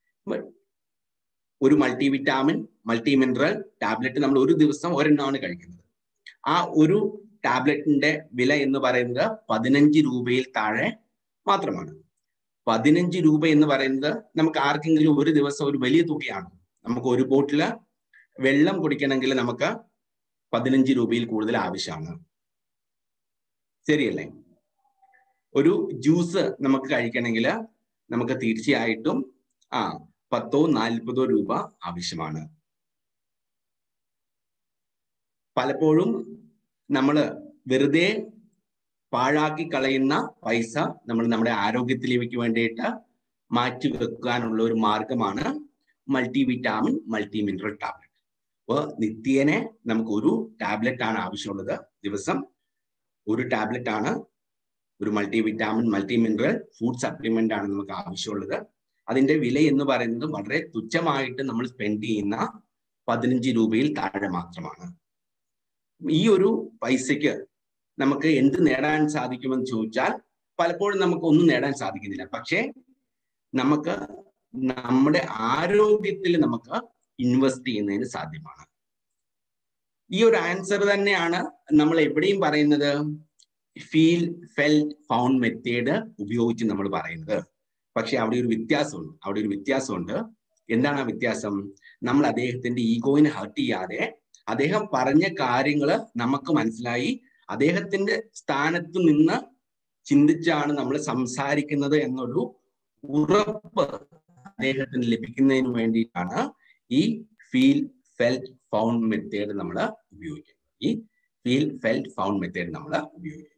ഒരു multi vitamin multi mineral tablet നമ്മൾ ഒരു ദിവസം ഒരെണ്ണമാണ് കഴിക്കുന്നത് ആ ഒരു ടാബ്ലറ്റിന്റെ വില എന്ന് പറയുന്നത് പതിനഞ്ച് രൂപയിൽ താഴെ മാത്രമാണ് പതിനഞ്ച് രൂപ എന്ന് പറയുന്നത് നമുക്ക് ആർക്കെങ്കിലും ഒരു ദിവസം ഒരു വലിയ തുകയാണ് നമുക്ക് ഒരു ബോട്ടില് വെള്ളം കുടിക്കണമെങ്കിൽ നമുക്ക് പതിനഞ്ച് രൂപയിൽ കൂടുതൽ ആവശ്യമാണ് ശരിയല്ലേ ഒരു ജ്യൂസ് നമുക്ക് കഴിക്കണമെങ്കിൽ നമുക്ക് തീർച്ചയായിട്ടും ആ പത്തോ നാൽപ്പതോ രൂപ ആവശ്യമാണ് പലപ്പോഴും നമ്മൾ വെറുതെ പാഴാക്കി കളയുന്ന പൈസ നമ്മൾ നമ്മുടെ ആരോഗ്യത്തിലേക്ക് വേണ്ടിയിട്ട് മാറ്റി വെക്കാനുള്ള ഒരു മാർഗമാണ് multi vitamin multi mineral tablet അപ്പോൾ നിത്യേനെ നമുക്ക് ഒരു ടാബ്ലറ്റ് ആണ് ആവശ്യമുള്ളത് ദിവസം ഒരു ടാബ്ലറ്റ് ആണ് ഒരു multi vitamin multi mineral food supplement ആണ് നമുക്ക് ആവശ്യമുള്ളത് അതിന്റെ വില എന്ന് പറയുന്നത് വളരെ തുച്ഛമായിട്ട് നമ്മൾ സ്പെൻഡ് ചെയ്യുന്ന പതിനഞ്ച് രൂപയിൽ താഴെ മാത്രമാണ് ഈ ഒരു പൈസയ്ക്ക് നമുക്ക് എന്ത് നേടാൻ സാധിക്കുമെന്ന് ചോദിച്ചാൽ പലപ്പോഴും നമുക്ക് ഒന്നും നേടാൻ സാധിക്കുന്നില്ല പക്ഷേ നമുക്ക് നമ്മുടെ ആരോഗ്യത്തിൽ നമുക്ക് ഇൻവെസ്റ്റ് ചെയ്യുന്നതിന് സാധ്യമാണ് ഈ ഒരു ആൻസർ തന്നെയാണ് നമ്മൾ എവിടെയും പറയുന്നത് ഫീൽ ഫെൽറ്റ് ഫൗണ്ട് മെത്തേഡ് ഉപയോഗിച്ച് നമ്മൾ പറയുന്നത് പക്ഷെ അവിടെ ഒരു വ്യത്യാസമുണ്ട് അവിടെ ഒരു വ്യത്യാസമുണ്ട് എന്താണ് ആ വ്യത്യാസം നമ്മൾ അദ്ദേഹത്തിന്റെ ഈഗോയിനെ ഹർട്ട് ചെയ്യാതെ അദ്ദേഹം പറഞ്ഞ കാര്യങ്ങൾ നമുക്ക് മനസ്സിലായി അദ്ദേഹത്തിന്റെ സ്ഥാനത്ത് നിന്ന് ചിന്തിച്ചാണ് നമ്മൾ സംസാരിക്കുന്നത് എന്നൊരു ഉറപ്പ് അദ്ദേഹത്തിന് ലഭിക്കുന്നതിന് വേണ്ടിയിട്ടാണ് ഈ ഫീൽ ഫെൽറ്റ് ഫൗണ്ട് മെത്തേഡ് നമ്മൾ ഉപയോഗിക്കുന്നത് ഈ ഫീൽ ഫെൽറ്റ് ഫൗണ്ട് മെത്തേഡ് നമ്മൾ ഉപയോഗിക്കുന്നത്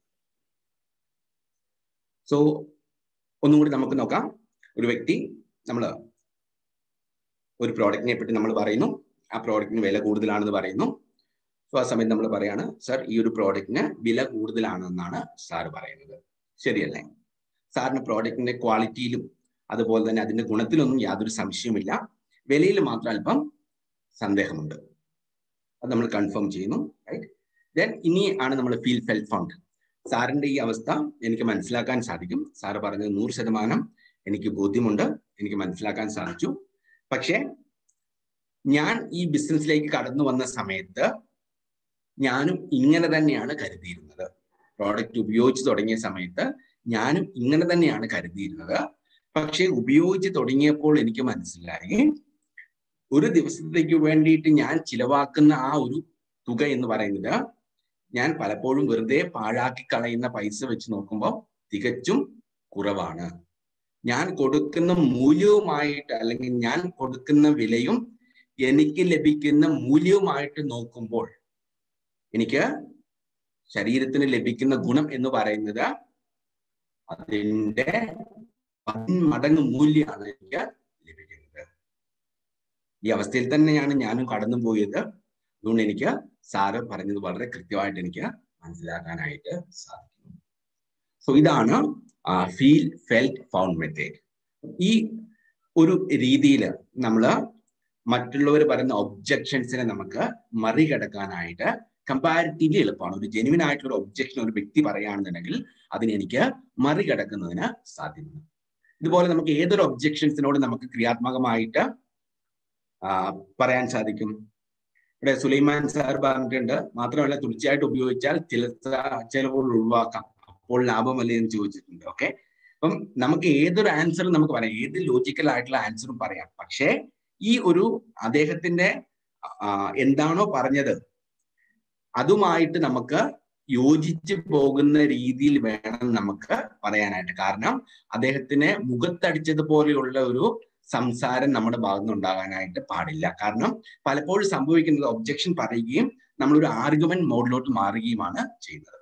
സോ ഒന്നും കൂടി നമുക്ക് നോക്കാം ഒരു വ്യക്തി നമ്മൾ ഒരു പ്രോഡക്റ്റിനെ പറ്റി നമ്മൾ പറയുന്നു ആ പ്രോഡക്റ്റിന് വില കൂടുതലാണെന്ന് പറയുന്നു സോ ആ സമയത്ത് നമ്മൾ പറയാണ് സർ ഈ ഒരു പ്രോഡക്റ്റിന് വില കൂടുതലാണെന്നാണ് സാർ പറയുന്നത് ശരിയല്ലേ സാറിന് പ്രോഡക്റ്റിന്റെ ക്വാളിറ്റിയിലും അതുപോലെ തന്നെ അതിന്റെ ഗുണത്തിലൊന്നും യാതൊരു സംശയമില്ല വിലയിൽ മാത്രം അല്പം സന്ദേഹമുണ്ട് അത് നമ്മൾ കൺഫേം ചെയ്യുന്നു റൈറ്റ് ദെൻ ഇനി ആണ് നമ്മൾ ഫീൽ ഫെൽ ഫൗണ്ട് സാറിന്റെ ഈ അവസ്ഥ എനിക്ക് മനസ്സിലാക്കാൻ സാധിക്കും സാറ് പറഞ്ഞത് നൂറ് ശതമാനം എനിക്ക് ബോധ്യമുണ്ട് എനിക്ക് മനസ്സിലാക്കാൻ സാധിച്ചു പക്ഷേ ഞാൻ ഈ ബിസിനസ്സിലേക്ക് കടന്നു വന്ന സമയത്ത് ഞാനും ഇങ്ങനെ തന്നെയാണ് കരുതിയിരുന്നത് പ്രോഡക്റ്റ് ഉപയോഗിച്ച് തുടങ്ങിയ സമയത്ത് ഞാനും ഇങ്ങനെ തന്നെയാണ് കരുതിയിരുന്നത് പക്ഷെ ഉപയോഗിച്ച് തുടങ്ങിയപ്പോൾ എനിക്ക് മനസ്സിലായി ഒരു ദിവസത്തേക്ക് വേണ്ടിയിട്ട് ഞാൻ ചിലവാക്കുന്ന ആ ഒരു തുക എന്ന് പറയുന്നത് ഞാൻ പലപ്പോഴും വെറുതെ പാഴാക്കി കളയുന്ന പൈസ വെച്ച് നോക്കുമ്പോൾ തികച്ചും കുറവാണ് ഞാൻ കൊടുക്കുന്ന മൂല്യവുമായിട്ട് അല്ലെങ്കിൽ ഞാൻ കൊടുക്കുന്ന വിലയും എനിക്ക് ലഭിക്കുന്ന മൂല്യവുമായിട്ട് നോക്കുമ്പോൾ എനിക്ക് ശരീരത്തിന് ലഭിക്കുന്ന ഗുണം എന്ന് പറയുന്നത് അതിന്റെ പന്മടങ്ങ് മൂല്യമാണ് എനിക്ക് ലഭിക്കുന്നത് ഈ അവസ്ഥയിൽ തന്നെയാണ് ഞാനും കടന്നു പോയത് അതുകൊണ്ട് എനിക്ക് സാറ് പറഞ്ഞത് വളരെ കൃത്യമായിട്ട് എനിക്ക് മനസ്സിലാക്കാനായിട്ട് സാധിക്കുന്നു സോ ഇതാണ് ഫീൽ ഫെൽറ്റ് ഫൗണ്ട് മെത്തേഡ് ഈ ഒരു രീതിയിൽ നമ്മൾ മറ്റുള്ളവർ പറയുന്ന ഒബ്ജക്ഷൻസിനെ നമുക്ക് മറികടക്കാനായിട്ട് കമ്പാരിറ്റീവ്ലി എളുപ്പമാണ് ഒരു ജെനുവിൻ ആയിട്ടുള്ള ഒരു ഒബ്ജക്ഷൻ ഒരു വ്യക്തി പറയുകയാണെന്നുണ്ടെങ്കിൽ അതിനെ എനിക്ക് മറികടക്കുന്നതിന് സാധ്യമാണ് ഇതുപോലെ നമുക്ക് ഏതൊരു ഒബ്ജക്ഷൻസിനോട് നമുക്ക് ക്രിയാത്മകമായിട്ട് പറയാൻ സാധിക്കും ഇവിടെ സുലൈമാൻ സാർ പറഞ്ഞിട്ടുണ്ട് മാത്രമല്ല തുടർച്ചയായിട്ട് ഉപയോഗിച്ചാൽ ചില ചിലപ്പോൾ ഒഴിവാക്കാം അപ്പോൾ ലാഭമല്ലേ എന്ന് ചോദിച്ചിട്ടുണ്ട് ഓക്കെ അപ്പം നമുക്ക് ഏതൊരു ആൻസറും നമുക്ക് പറയാം ഏത് ലോജിക്കൽ ആയിട്ടുള്ള ആൻസറും പറയാം പക്ഷേ ഈ ഒരു അദ്ദേഹത്തിന്റെ എന്താണോ പറഞ്ഞത് അതുമായിട്ട് നമുക്ക് യോജിച്ച് പോകുന്ന രീതിയിൽ വേണം നമുക്ക് പറയാനായിട്ട് കാരണം അദ്ദേഹത്തിന് മുഖത്തടിച്ചതുപോലെയുള്ള ഒരു സംസാരം നമ്മുടെ ഭാഗത്ത് ഉണ്ടാകാനായിട്ട് പാടില്ല കാരണം പലപ്പോഴും സംഭവിക്കുന്നത് ഒബ്ജക്ഷൻ പറയുകയും നമ്മളൊരു ആർഗ്യുമെന്റ് മോഡിലോട്ട് മാറുകയുമാണ് ചെയ്യുന്നത്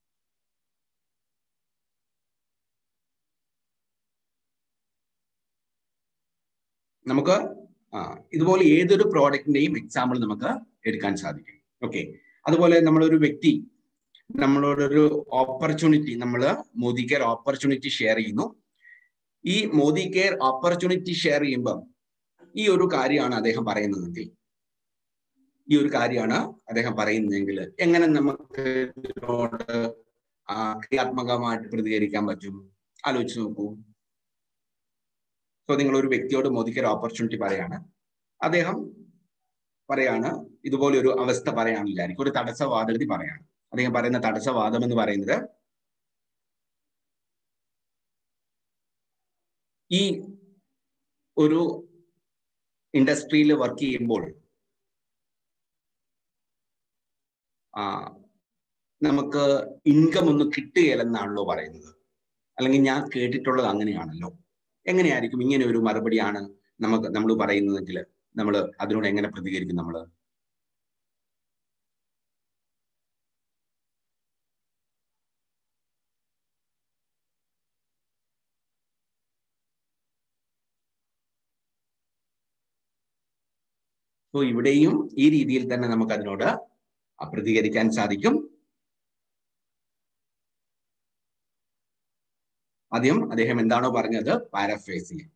നമുക്ക് ഇതുപോലെ ഏതൊരു പ്രോഡക്റ്റിന്റെയും എക്സാമ്പിൾ നമുക്ക് എടുക്കാൻ സാധിക്കും ഓക്കെ അതുപോലെ നമ്മളൊരു വ്യക്തി നമ്മളോടൊരു ഓപ്പർച്യൂണിറ്റി നമ്മൾ മോദി കെയർ ഓപ്പർച്യൂണിറ്റി ഷെയർ ചെയ്യുന്നു ഈ മോദി കെയർ ഓപ്പർച്യൂണിറ്റി ഷെയർ ചെയ്യുമ്പോൾ ഈ ഒരു കാര്യമാണ് അദ്ദേഹം പറയുന്നതെങ്കിൽ ഈ ഒരു കാര്യമാണ് അദ്ദേഹം പറയുന്നതെങ്കിൽ എങ്ങനെ നമുക്ക് ഇതിനോട് ക്രിയാത്മകമായിട്ട് പ്രതികരിക്കാൻ പറ്റും ആലോചിച്ച് നോക്കൂ സോ നിങ്ങൾ ഒരു വ്യക്തിയോട് മോദി കെയർ ഓപ്പർച്യൂണിറ്റി പറയാണ് അദ്ദേഹം പറയാണ് ഇതുപോലെ ഒരു അവസ്ഥ പറയാണെന്ന് വിചാരിക്കും ഒരു തടസ്സവാദഗതി പറയാണ് അദ്ദേഹം പറയുന്ന തടസ്സവാദം എന്ന് പറയുന്നത് ഈ ഒരു ഇൻഡസ്ട്രിയിൽ വർക്ക് ചെയ്യുമ്പോൾ ആ നമുക്ക് ഇൻകം ഒന്നും കിട്ടുകയില്ലെന്നാണല്ലോ പറയുന്നത് അല്ലെങ്കിൽ ഞാൻ കേട്ടിട്ടുള്ളത് അങ്ങനെയാണല്ലോ എങ്ങനെയായിരിക്കും ഇങ്ങനെ ഒരു മറുപടിയാണ് നമുക്ക് നമ്മൾ പറയുന്നതെങ്കിൽ നമ്മൾ അതിനോട് എങ്ങനെ പ്രതികരിക്കും നമ്മൾ സോ ഇവിടെയും ഈ രീതിയിൽ തന്നെ നമുക്ക് അതിനോട് പ്രതികരിക്കാൻ സാധിക്കും ആദ്യം അദ്ദേഹം എന്താണോ പറഞ്ഞത് പാരഫ്രേസ് ചെയ്യാം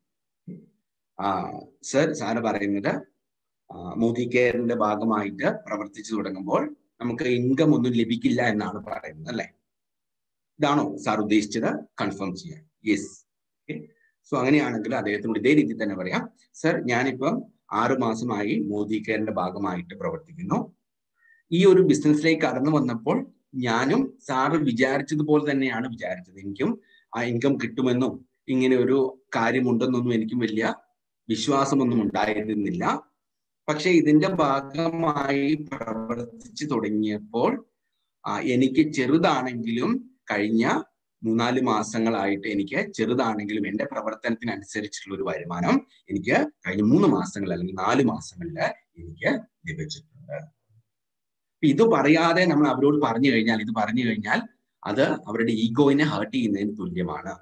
സർ സാറ് പറയുന്നത് മോദി കെയറിന്റെ ഭാഗമായിട്ട് പ്രവർത്തിച്ചു തുടങ്ങുമ്പോൾ നമുക്ക് ഇൻകം ഒന്നും ലഭിക്കില്ല എന്നാണ് പറയുന്നത് അല്ലെ ഇതാണോ സാർ ഉദ്ദേശിച്ചത് കൺഫേം ചെയ്യാൻ യെസ് സോ അങ്ങനെയാണെങ്കിൽ അദ്ദേഹത്തിനോട് ഇതേ രീതിയിൽ തന്നെ പറയാം സർ ഞാനിപ്പം ആറു മാസമായി മോദി കെയറിന്റെ ഭാഗമായിട്ട് പ്രവർത്തിക്കുന്നു ഈ ഒരു ബിസിനസ്സിലേക്ക് കടന്നു വന്നപ്പോൾ ഞാനും സാറ് വിചാരിച്ചതുപോലെ തന്നെയാണ് വിചാരിച്ചത് എനിക്കും ആ ഇൻകം കിട്ടുമെന്നും ഇങ്ങനെ ഒരു കാര്യമുണ്ടെന്നൊന്നും എനിക്കും വലിയ വിശ്വാസമൊന്നും ഉണ്ടായിരുന്നില്ല പക്ഷെ ഇതിന്റെ ഭാഗമായി പ്രവർത്തിച്ചു തുടങ്ങിയപ്പോൾ എനിക്ക് ചെറുതാണെങ്കിലും കഴിഞ്ഞ മൂന്നാല് മാസങ്ങളായിട്ട് എനിക്ക് ചെറുതാണെങ്കിലും എന്റെ പ്രവർത്തനത്തിനനുസരിച്ചിട്ടുള്ള ഒരു വരുമാനം എനിക്ക് കഴിഞ്ഞ മൂന്ന് മാസങ്ങൾ അല്ലെങ്കിൽ നാല് മാസങ്ങളിൽ എനിക്ക് ലഭിച്ചിട്ടുണ്ട് ഇത് പറയാതെ നമ്മൾ അവരോട് പറഞ്ഞു കഴിഞ്ഞാൽ ഇത് പറഞ്ഞു കഴിഞ്ഞാൽ അത് അവരുടെ ഈഗോയിനെ ഹേർട്ട് ചെയ്യുന്നതിന് തുല്യമാണ്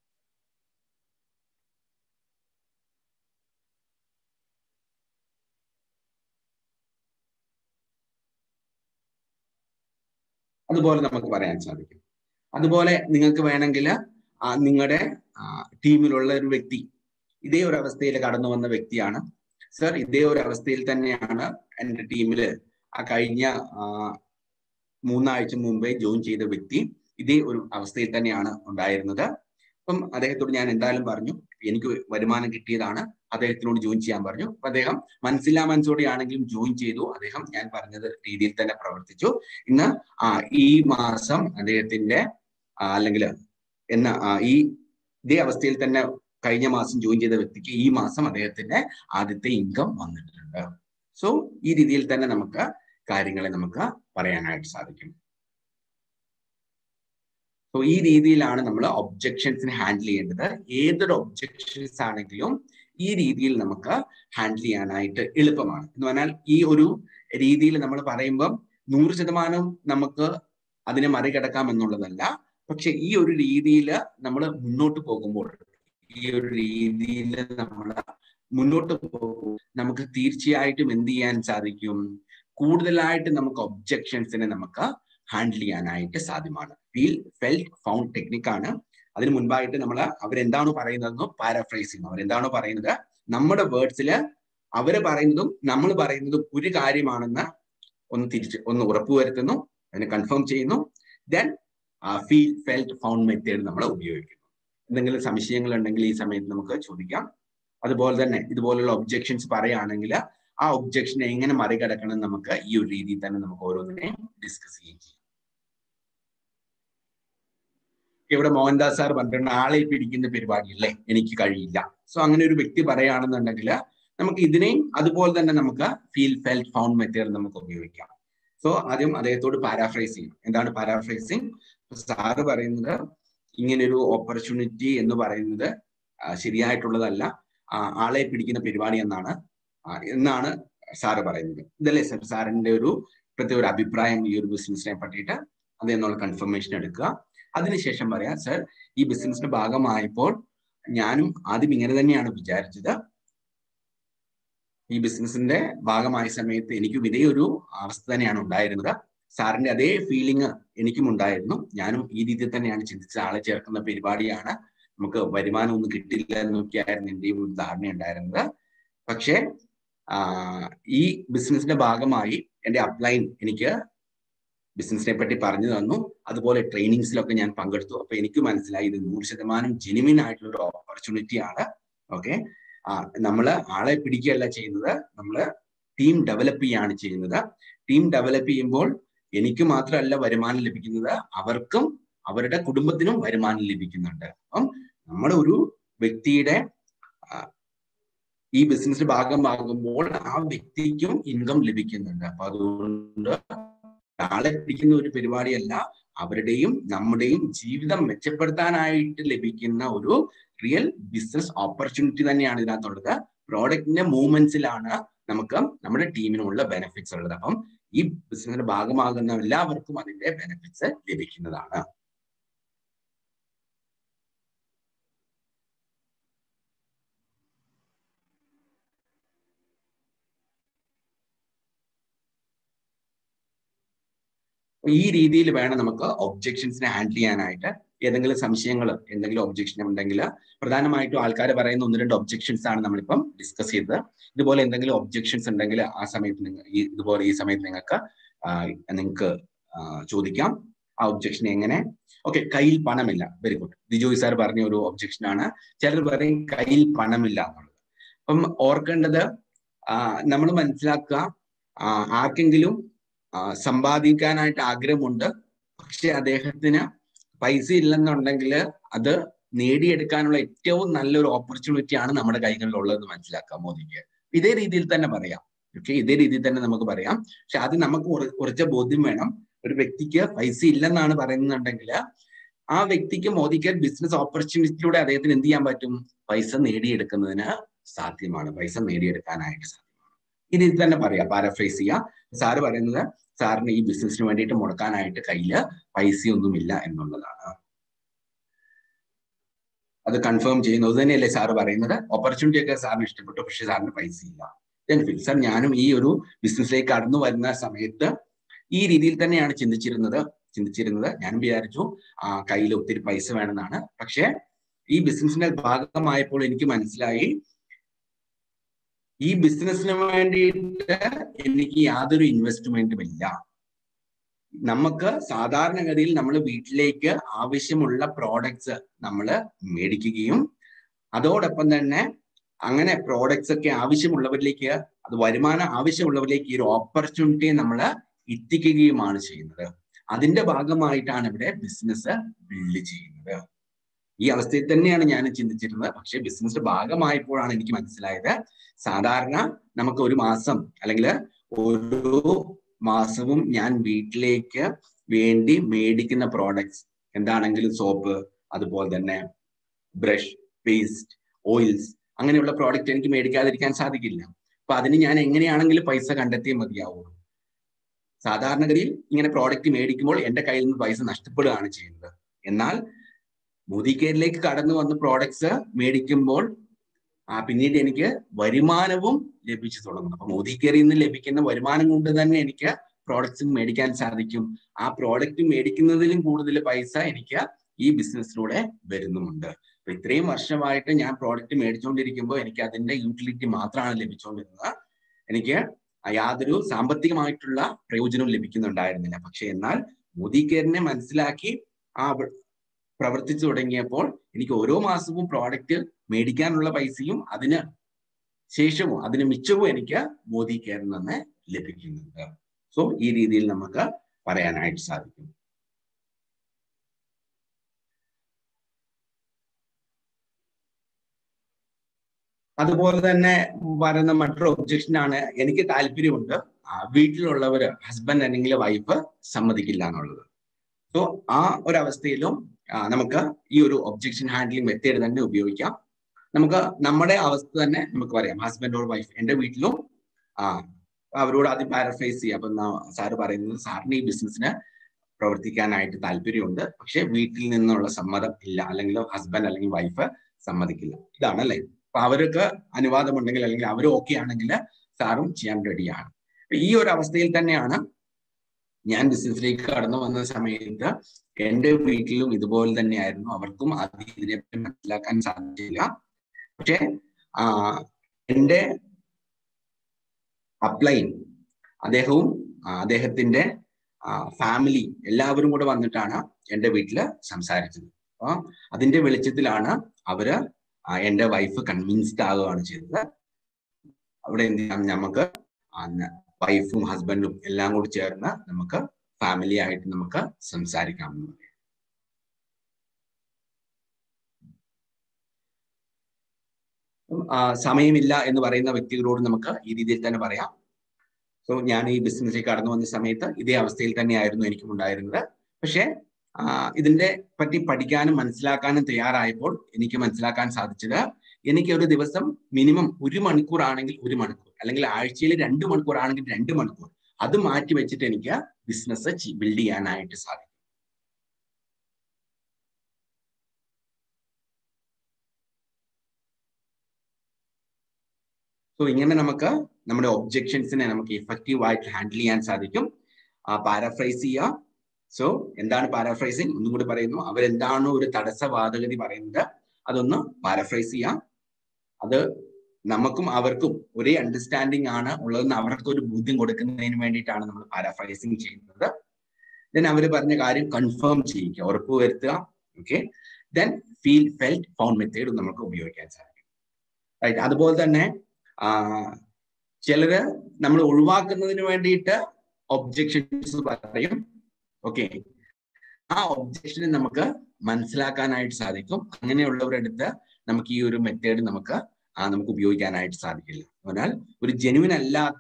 അതുപോലെ നമുക്ക് പറയാൻ സാധിക്കും അതുപോലെ നിങ്ങൾക്ക് വേണമെങ്കിൽ നിങ്ങളുടെ ടീമിലുള്ള ഒരു വ്യക്തി ഇതേ ഒരു അവസ്ഥയിൽ കടന്നു വന്ന വ്യക്തിയാണ് സർ ഇതേ ഒരു അവസ്ഥയിൽ തന്നെയാണ് എൻ്റെ ടീമില് ആ കഴിഞ്ഞ മൂന്നാഴ്ച മുമ്പേ ജോയിൻ ചെയ്ത വ്യക്തി ഇതേ ഒരു അവസ്ഥയിൽ തന്നെയാണ് ഉണ്ടായിരുന്നത് അപ്പം അദ്ദേഹത്തോട് ഞാൻ എന്തായാലും പറഞ്ഞു എനിക്ക് വരുമാനം കിട്ടിയതാണ് അദ്ദേഹത്തിനോട് ജോയിൻ ചെയ്യാൻ പറഞ്ഞു അപ്പൊ അദ്ദേഹം മനസ്സില്ലാ മനസ്സോടെ ആണെങ്കിലും ജോയിൻ ചെയ്തു അദ്ദേഹം ഞാൻ പറഞ്ഞത് രീതിയിൽ തന്നെ പ്രവർത്തിച്ചു ഇന്ന് ആ ഈ മാസം അദ്ദേഹത്തിന്റെ അല്ലെങ്കിൽ എന്ന ഈ ഇതേ അവസ്ഥയിൽ തന്നെ കഴിഞ്ഞ മാസം ജോയിൻ ചെയ്ത വ്യക്തിക്ക് ഈ മാസം അദ്ദേഹത്തിന്റെ ആദ്യത്തെ ഇൻകം വന്നിട്ടുണ്ട് സോ ഈ രീതിയിൽ തന്നെ നമുക്ക് കാര്യങ്ങളെ നമുക്ക് പറയാനായിട്ട് സാധിക്കും സോ ഈ രീതിയിലാണ് നമ്മൾ ഒബ്ജക്ഷൻസിനെ ഹാൻഡിൽ ചെയ്യേണ്ടത് ഏതൊരു ഒബ്ജക്ഷൻസ് ആണെങ്കിലും ഈ രീതിയിൽ നമുക്ക് ഹാൻഡിൽ ചെയ്യാനായിട്ട് എളുപ്പമാണ് എന്ന് പറഞ്ഞാൽ ഈ ഒരു രീതിയിൽ നമ്മൾ പറയുമ്പം നൂറ് ശതമാനം നമുക്ക് അതിനെ മറികടക്കാം എന്നുള്ളതല്ല പക്ഷെ ഈ ഒരു രീതിയിൽ നമ്മൾ മുന്നോട്ട് പോകുമ്പോൾ ഈ ഒരു രീതിയിൽ നമ്മൾ മുന്നോട്ട് പോകും നമുക്ക് തീർച്ചയായിട്ടും എന്ത് ചെയ്യാൻ സാധിക്കും കൂടുതലായിട്ട് നമുക്ക് ഒബ്ജക്ഷൻസിനെ നമുക്ക് ഹാൻഡിൽ ചെയ്യാനായിട്ട് സാധ്യമാണ് ഫീൽ ഫെൽറ്റ് ഫൗണ്ട് ടെക്നിക്കാണ് അതിന് മുൻപായിട്ട് നമ്മൾ അവരെന്താണോ പറയുന്നതെന്ന് പാരാഫ്രൈസ് ചെയ്യുന്നു അവരെന്താണോ പറയുന്നത് നമ്മുടെ വേർഡ്സിൽ അവര് പറയുന്നതും നമ്മൾ പറയുന്നതും ഒരു കാര്യമാണെന്ന് ഒന്ന് തിരിച്ച് ഒന്ന് ഉറപ്പുവരുത്തുന്നു അതിനെ കൺഫേം ചെയ്യുന്നു then feel felt found method നമ്മൾ ഉപയോഗിക്കുന്നു എന്തെങ്കിലും സംശയങ്ങൾ ഉണ്ടെങ്കിൽ ഈ സമയത്ത് നമുക്ക് ചോദിക്കാം അതുപോലെ തന്നെ ഇതുപോലുള്ള ഒബ്ജെക്ഷൻസ് പറയുകയാണെങ്കിൽ ആ ഒബ്ജെക്ഷനെ എങ്ങനെ മറികടക്കണം നമുക്ക് ഈ ഒരു രീതിയിൽ തന്നെ നമുക്ക് ഓരോന്നിനെയും ഡിസ്കസ് ചെയ്യുകയും ചെയ്യാം ഇവിടെ മോഹൻദാസ് സാർ പറഞ്ഞിട്ടുണ്ട് ആളെ പിടിക്കുന്ന പരിപാടിയല്ലേ എനിക്ക് കഴിയില്ല സോ അങ്ങനെ ഒരു വ്യക്തി പറയുകയാണെന്നുണ്ടെങ്കിൽ നമുക്ക് ഇതിനെയും അതുപോലെ തന്നെ നമുക്ക് ഫീൽ ഫെൽറ്റ് ഫൗണ്ട് മെത്തേഡ് നമുക്ക് ഉപയോഗിക്കാം സോ ആദ്യം അദ്ദേഹത്തോട് പാരാഫ്രൈസ് ചെയ്യും എന്താണ് പാരാഫ്രൈസിങ് സാറ് പറയുന്നത് ഇങ്ങനെ ഒരു ഓപ്പർച്യൂണിറ്റി എന്ന് പറയുന്നത് ശരിയായിട്ടുള്ളതല്ല ആളെ പിടിക്കുന്ന പരിപാടി എന്നാണ് എന്നാണ് സാറ് പറയുന്നത് ഇതല്ലേ സർ സാറിന്റെ ഒരു പ്രത്യേക ഒരു അഭിപ്രായം ഈ ഒരു ബിസിനസിനെ പറ്റിയിട്ട് അതെന്നുള്ള കൺഫർമേഷൻ എടുക്കുക അതിനുശേഷം പറയാം സർ ഈ ബിസിനസിന്റെ ഭാഗമായപ്പോൾ ഞാനും ആദ്യം ഇങ്ങനെ തന്നെയാണ് വിചാരിച്ചത് ഈ ബിസിനസിന്റെ ഭാഗമായ സമയത്ത് എനിക്കും ഇതേ ഒരു അവസ്ഥ തന്നെയാണ് ഉണ്ടായിരുന്നത് സാറിന്റെ അതേ ഫീലിംഗ് എനിക്കും ഉണ്ടായിരുന്നു ഞാനും ഈ രീതിയിൽ തന്നെയാണ് ചിന്തിച്ചത് ആളെ ചേർക്കുന്ന പരിപാടിയാണ് നമുക്ക് വരുമാനം ഒന്നും കിട്ടില്ല എന്നൊക്കെയായിരുന്നു എന്റെയും ഒരു ധാരണ ഉണ്ടായിരുന്നത് പക്ഷേ ഈ ബിസിനസിന്റെ ഭാഗമായി എന്റെ അപ്ലൈൻ എനിക്ക് ബിസിനസിനെ പറ്റി പറഞ്ഞു തന്നു അതുപോലെ ട്രെയിനിങ്സിലൊക്കെ ഞാൻ പങ്കെടുത്തു അപ്പൊ എനിക്ക് മനസ്സിലായി ഇത് നൂറ് ശതമാനം ജെനുവിൻ ആയിട്ടുള്ള ഒരു ഓപ്പർച്യൂണിറ്റി ആണ് ഓക്കെ നമ്മൾ ആളെ പിടിക്കുകയല്ല ചെയ്യുന്നത് നമ്മൾ ടീം ഡെവലപ്പ് ചെയ്യാണ് ചെയ്യുന്നത് ടീം ഡെവലപ്പ് ചെയ്യുമ്പോൾ എനിക്ക് മാത്രമല്ല വരുമാനം ലഭിക്കുന്നത് അവർക്കും അവരുടെ കുടുംബത്തിനും വരുമാനം ലഭിക്കുന്നുണ്ട് അപ്പം നമ്മുടെ ഒരു വ്യക്തിയുടെ ഈ ബിസിനസ് ഭാഗമാകുമ്പോൾ ആ വ്യക്തിക്കും ഇൻകം ലഭിക്കുന്നുണ്ട് അപ്പൊ അതുകൊണ്ട് ആളെ പിടിക്കുന്ന ഒരു പരിപാടിയല്ല അവരുടെയും നമ്മുടെയും ജീവിതം മെച്ചപ്പെടുത്താനായിട്ട് ലഭിക്കുന്ന ഒരു റിയൽ ബിസിനസ് ഓപ്പർച്യൂണിറ്റി തന്നെയാണ് ഇതിനകത്തുള്ളത് പ്രോഡക്റ്റിന്റെ മൂവ്മെന്റ്സിലാണ് നമുക്ക് നമ്മുടെ ടീമിനുള്ള ബെനിഫിറ്റ്സ് ഉള്ളത് അപ്പം ഈ ബിസിനസിന്റെ ഭാഗമാകുന്ന എല്ലാവർക്കും അതിന്റെ ബെനിഫിറ്റ്സ് ലഭിക്കുന്നതാണ് ഈ രീതിയിൽ വേണം നമുക്ക് ഒബ്ജെക്ഷൻസിനെ ഹാൻഡിൽ ചെയ്യാനായിട്ട് ഏതെങ്കിലും സംശയങ്ങൾ എന്തെങ്കിലും ഒബ്ജെക്ഷൻ ഉണ്ടെങ്കിൽ പ്രധാനമായിട്ടും ആൾക്കാർ പറയുന്ന ഒന്ന് രണ്ട് ഒബ്ജെക്ഷൻസ് ആണ് നമ്മളിപ്പം ഡിസ്കസ് ചെയ്തത് ഇതുപോലെ എന്തെങ്കിലും ഒബ്ജെക്ഷൻസ് ഉണ്ടെങ്കിൽ ആ സമയത്ത് നിങ്ങൾ ഈ ഇതുപോലെ ഈ സമയത്ത് നിങ്ങൾക്ക് നിങ്ങൾക്ക് ചോദിക്കാം ആ ഒബ്ജെക്ഷൻ എങ്ങനെ ഓക്കെ കയ്യിൽ പണമില്ല വെരി ഗുഡ് ദിജോയ് സാർ പറഞ്ഞ ഒരു ഒബ്ജെക്ഷൻ ആണ് ചിലർ പറയും കയ്യിൽ പണമില്ല എന്നുള്ളത് അപ്പം ഓർക്കേണ്ടത് നമ്മൾ മനസ്സിലാക്കുക ആർക്കെങ്കിലും സമ്പാദിക്കാനായിട്ട് ആഗ്രഹമുണ്ട് പക്ഷെ അദ്ദേഹത്തിന് പൈസ ഇല്ലെന്നുണ്ടെങ്കിൽ അത് നേടിയെടുക്കാനുള്ള ഏറ്റവും നല്ലൊരു ഓപ്പർച്യൂണിറ്റി ആണ് നമ്മുടെ കൈകളിലുള്ളത് മനസ്സിലാക്കാം മോദിക്ക് ഇതേ രീതിയിൽ തന്നെ പറയാം ഓക്കെ ഇതേ രീതിയിൽ തന്നെ നമുക്ക് പറയാം പക്ഷെ അത് നമുക്ക് കുറച്ച് ബോധ്യം വേണം ഒരു വ്യക്തിക്ക് പൈസ ഇല്ലെന്നാണ് പറയുന്നുണ്ടെങ്കിൽ ആ വ്യക്തിക്ക് മോദിക്ക് ബിസിനസ് ഓപ്പർച്യൂണിറ്റിയിലൂടെ അദ്ദേഹത്തിന് എന്ത് ചെയ്യാൻ പറ്റും പൈസ നേടിയെടുക്കുന്നതിന് സാധ്യമാണ് പൈസ നേടിയെടുക്കാനായിട്ട് സാധ്യമാണ് ഈ രീതിയിൽ തന്നെ പറയാം പാരഫ്രൈസ് ചെയ്യാം സാറ് പറയുന്നത് സാറിന് ഈ ബിസിനസ്സിന് വേണ്ടിയിട്ട് മുടക്കാനായിട്ട് കയ്യില് പൈസയൊന്നുമില്ല എന്നുള്ളതാണ് അത് കൺഫേം ചെയ്യുന്നത് തന്നെയല്ലേ സാറ് പറയുന്നത് ഓപ്പർച്യൂണിറ്റി ഒക്കെ സാറിന് ഇഷ്ടപ്പെട്ടു പക്ഷെ സാറിന് പൈസ ഇല്ല ഞാൻ ഫിൽ സാർ ഞാനും ഈ ഒരു ബിസിനസ്സിലേക്ക് കടന്നു വരുന്ന സമയത്ത് ഈ രീതിയിൽ തന്നെയാണ് ചിന്തിച്ചിരുന്നത് ചിന്തിച്ചിരുന്നത് ഞാനും വിചാരിച്ചു ആ കയ്യിൽ ഒത്തിരി പൈസ വേണമെന്നാണ് പക്ഷെ ഈ ബിസിനസിന്റെ ഭാഗമായപ്പോൾ എനിക്ക് മനസ്സിലായി ഈ ബിസിനസ്സിന് വേണ്ടിയിട്ട് എനിക്ക് യാതൊരു ഇൻവെസ്റ്റ്മെന്റും ഇല്ല നമുക്ക് സാധാരണഗതിയിൽ നമ്മൾ വീട്ടിലേക്ക് ആവശ്യമുള്ള പ്രോഡക്ട്സ് നമ്മൾ മേടിക്കുകയും അതോടൊപ്പം തന്നെ അങ്ങനെ പ്രോഡക്ട്സ് ഒക്കെ ആവശ്യമുള്ളവരിലേക്ക് അത് വരുമാനം ആവശ്യമുള്ളവരിലേക്ക് ഈ ഒരു ഓപ്പർച്യൂണിറ്റി നമ്മൾ എത്തിക്കുകയുമാണ് ചെയ്യുന്നത് അതിന്റെ ഭാഗമായിട്ടാണ് ഇവിടെ ബിസിനസ് ബിൽഡ് ചെയ്യുന്നത് ഈ അവസ്ഥയിൽ തന്നെയാണ് ഞാൻ ചിന്തിച്ചിരുന്നത് പക്ഷെ ബിസിനസ് ഭാഗമായപ്പോഴാണ് എനിക്ക് മനസ്സിലായത് സാധാരണ നമുക്ക് ഒരു മാസം അല്ലെങ്കിൽ ഓരോ മാസവും ഞാൻ വീട്ടിലേക്ക് വേണ്ടി മേടിക്കുന്ന പ്രോഡക്ട്സ് എന്താണെങ്കിലും സോപ്പ് അതുപോലെ തന്നെ ബ്രഷ് പേസ്റ്റ് ഓയിൽസ് അങ്ങനെയുള്ള പ്രോഡക്റ്റ് എനിക്ക് മേടിക്കാതിരിക്കാൻ സാധിക്കില്ല അപ്പൊ അതിന് ഞാൻ എങ്ങനെയാണെങ്കിലും പൈസ കണ്ടെത്തിയേ മതിയാവുള്ളൂ സാധാരണഗതിയിൽ ഇങ്ങനെ പ്രോഡക്റ്റ് മേടിക്കുമ്പോൾ എന്റെ കയ്യിൽ നിന്ന് പൈസ നഷ്ടപ്പെടുകയാണ് ചെയ്യുന്നത് എന്നാൽ മോദി കെയറിലേക്ക് കടന്നു വന്ന പ്രോഡക്ട്സ് മേടിക്കുമ്പോൾ ആ പിന്നീട് എനിക്ക് വരുമാനവും ലഭിച്ചു തുടങ്ങും അപ്പൊ മോദി കെയറിൽ നിന്ന് ലഭിക്കുന്ന വരുമാനം കൊണ്ട് തന്നെ എനിക്ക് പ്രോഡക്ട്സ് മേടിക്കാൻ സാധിക്കും ആ പ്രോഡക്റ്റ് മേടിക്കുന്നതിലും കൂടുതൽ പൈസ എനിക്ക് ഈ ബിസിനസ്സിലൂടെ വരുന്നുമുണ്ട് അപ്പൊ ഇത്രയും വർഷമായിട്ട് ഞാൻ പ്രോഡക്റ്റ് മേടിച്ചുകൊണ്ടിരിക്കുമ്പോൾ എനിക്ക് അതിന്റെ യൂട്ടിലിറ്റി മാത്രമാണ് ലഭിച്ചുകൊണ്ടിരുന്നത് എനിക്ക് യാതൊരു സാമ്പത്തികമായിട്ടുള്ള പ്രയോജനവും ലഭിക്കുന്നുണ്ടായിരുന്നില്ല പക്ഷെ എന്നാൽ മോദി കെയറിനെ മനസ്സിലാക്കി ആ പ്രവർത്തിച്ചു തുടങ്ങിയപ്പോൾ എനിക്ക് ഓരോ മാസവും പ്രോഡക്റ്റ് മേടിക്കാനുള്ള പൈസയും അതിന് ശേഷവും അതിന് മിച്ചവും എനിക്ക് മോദി കെയറിൽ നിന്ന് ലഭിക്കുന്നുണ്ട് സോ ഈ രീതിയിൽ നമുക്ക് പറയാനായിട്ട് സാധിക്കും അതുപോലെ തന്നെ പറയുന്ന മറ്റൊരു ഒബ്ജക്ഷൻ ആണ് എനിക്ക് താല്പര്യമുണ്ട് വീട്ടിലുള്ളവര് ഹസ്ബൻഡ് അല്ലെങ്കിൽ വൈഫ് സമ്മതിക്കില്ല എന്നുള്ളത് സോ ആ ഒരു അവസ്ഥയിലും നമുക്ക് ഈ ഒരു ഒബ്ജക്ഷൻ ഹാൻഡ്ലിംഗ് മെത്തേഡ് തന്നെ ഉപയോഗിക്കാം നമുക്ക് നമ്മുടെ അവസ്ഥ തന്നെ നമുക്ക് പറയാം ഹസ്ബൻഡ് ഓർ വൈഫ് എന്റെ വീട്ടിലും ആ അവരോട് ആദ്യം പാരഫൈസ് ചെയ്യാം അപ്പൊ സാറ് പറയുന്നത് സാറിന് ഈ ബിസിനസ്സിന് പ്രവർത്തിക്കാനായിട്ട് താല്പര്യമുണ്ട് പക്ഷെ വീട്ടിൽ നിന്നുള്ള സമ്മതം ഇല്ല അല്ലെങ്കിൽ ഹസ്ബൻഡ് അല്ലെങ്കിൽ വൈഫ് സമ്മതിക്കില്ല ഇതാണ് അല്ലേ അപ്പൊ അവർക്ക് അനുവാദമുണ്ടെങ്കിൽ അല്ലെങ്കിൽ അവർ ഓക്കെ ആണെങ്കിൽ സാറും ചെയ്യാൻ റെഡിയാണ് ഈ ഒരു അവസ്ഥയിൽ തന്നെയാണ് ഞാൻ ബിസിനസ്സിലേക്ക് കടന്നു വന്ന സമയത്ത് എന്റെ വീട്ടിലും ഇതുപോലെ തന്നെയായിരുന്നു അവർക്കും അത് ഇതിനെപ്പറ്റി മനസ്സിലാക്കാൻ സാധിച്ചില്ല പക്ഷെ ആ എന്റെ അപ്ലൈൻ അദ്ദേഹവും അദ്ദേഹത്തിന്റെ ഫാമിലി എല്ലാവരും കൂടെ വന്നിട്ടാണ് എന്റെ വീട്ടില് സംസാരിച്ചത് അപ്പൊ അതിന്റെ വെളിച്ചത്തിലാണ് അവര് എന്റെ വൈഫ് കൺവിൻസ്ഡ് ആകുകയാണ് ചെയ്തത് അവിടെ എന്ത് ചെയ്യാം നമുക്ക് വൈഫും ഹസ്ബൻഡും എല്ലാം കൂടി ചേർന്ന് നമുക്ക് ഫാമിലി ആയിട്ട് നമുക്ക് സംസാരിക്കാം എന്ന് പറയാം സമയമില്ല എന്ന് പറയുന്ന വ്യക്തികളോട് നമുക്ക് ഈ രീതിയിൽ തന്നെ പറയാം സോ ഞാൻ ഈ ബിസിനസ്സിലേക്ക് കടന്നു വന്ന സമയത്ത് ഇതേ അവസ്ഥയിൽ തന്നെയായിരുന്നു എനിക്കും ഉണ്ടായിരുന്നത് പക്ഷേ ഇതിന്റെ പറ്റി പഠിക്കാനും മനസ്സിലാക്കാനും തയ്യാറായപ്പോൾ എനിക്ക് മനസ്സിലാക്കാൻ സാധിച്ചത് എനിക്ക് ഒരു ദിവസം മിനിമം ഒരു മണിക്കൂർ ആണെങ്കിൽ ഒരു മണിക്കൂർ അല്ലെങ്കിൽ ആഴ്ചയിൽ രണ്ട് മണിക്കൂർ ആണെങ്കിൽ രണ്ട് മണിക്കൂർ അത് മാറ്റി വെച്ചിട്ട് എനിക്ക് ബിസിനസ് ബിൽഡ് ചെയ്യാനായിട്ട് സാധിക്കും സോ ഇങ്ങനെ നമുക്ക് നമ്മുടെ ഒബ്ജെക്ഷൻസിനെ നമുക്ക് ഇഫക്റ്റീവ് ആയിട്ട് ഹാൻഡിൽ ചെയ്യാൻ സാധിക്കും പാരാഫ്രൈസ് ചെയ്യുക സോ എന്താണ് പാരാഫ്രൈസിങ് ഒന്നും കൂടി പറയുന്നു അവരെന്താണോ ഒരു തടസ്സവാദഗതി പറയുന്നത് അതൊന്ന് പാരഫ്രൈസ് ചെയ്യാം അത് നമുക്കും അവർക്കും ഒരേ അണ്ടർസ്റ്റാൻഡിങ് ആണ് ഉള്ളതെന്ന് അവർക്ക് ഒരു ബോധ്യം കൊടുക്കുന്നതിന് വേണ്ടിയിട്ടാണ് നമ്മൾ പാരാഫ്രൈസിങ് ചെയ്യുന്നത് ദെൻ അവർ പറഞ്ഞ കാര്യം കൺഫേം ചെയ്യിക്കുക ഉറപ്പ് വരുത്തുക okay then feel felt found method നമുക്ക് ഉപയോഗിക്കാൻ സാധിക്കും റൈറ്റ് അതുപോലെ തന്നെ ചിലര് നമ്മൾ ഒഴിവാക്കുന്നതിന് വേണ്ടിയിട്ട് ഒബ്ജെക്ഷൻസ് പറയും ഓക്കെ ആ ഒബ്ജെക്ഷനെ നമുക്ക് മനസ്സിലാക്കാനായിട്ട് സാധിക്കും അങ്ങനെയുള്ളവരുടെ അടുത്ത് നമുക്ക് ഈ ഒരു മെത്തേഡ് നമുക്ക് ആ നമുക്ക് ഉപയോഗിക്കാനായിട്ട് സാധിക്കില്ല എന്നാൽ ഒരു ജെനുവിൻ അല്ലാത്ത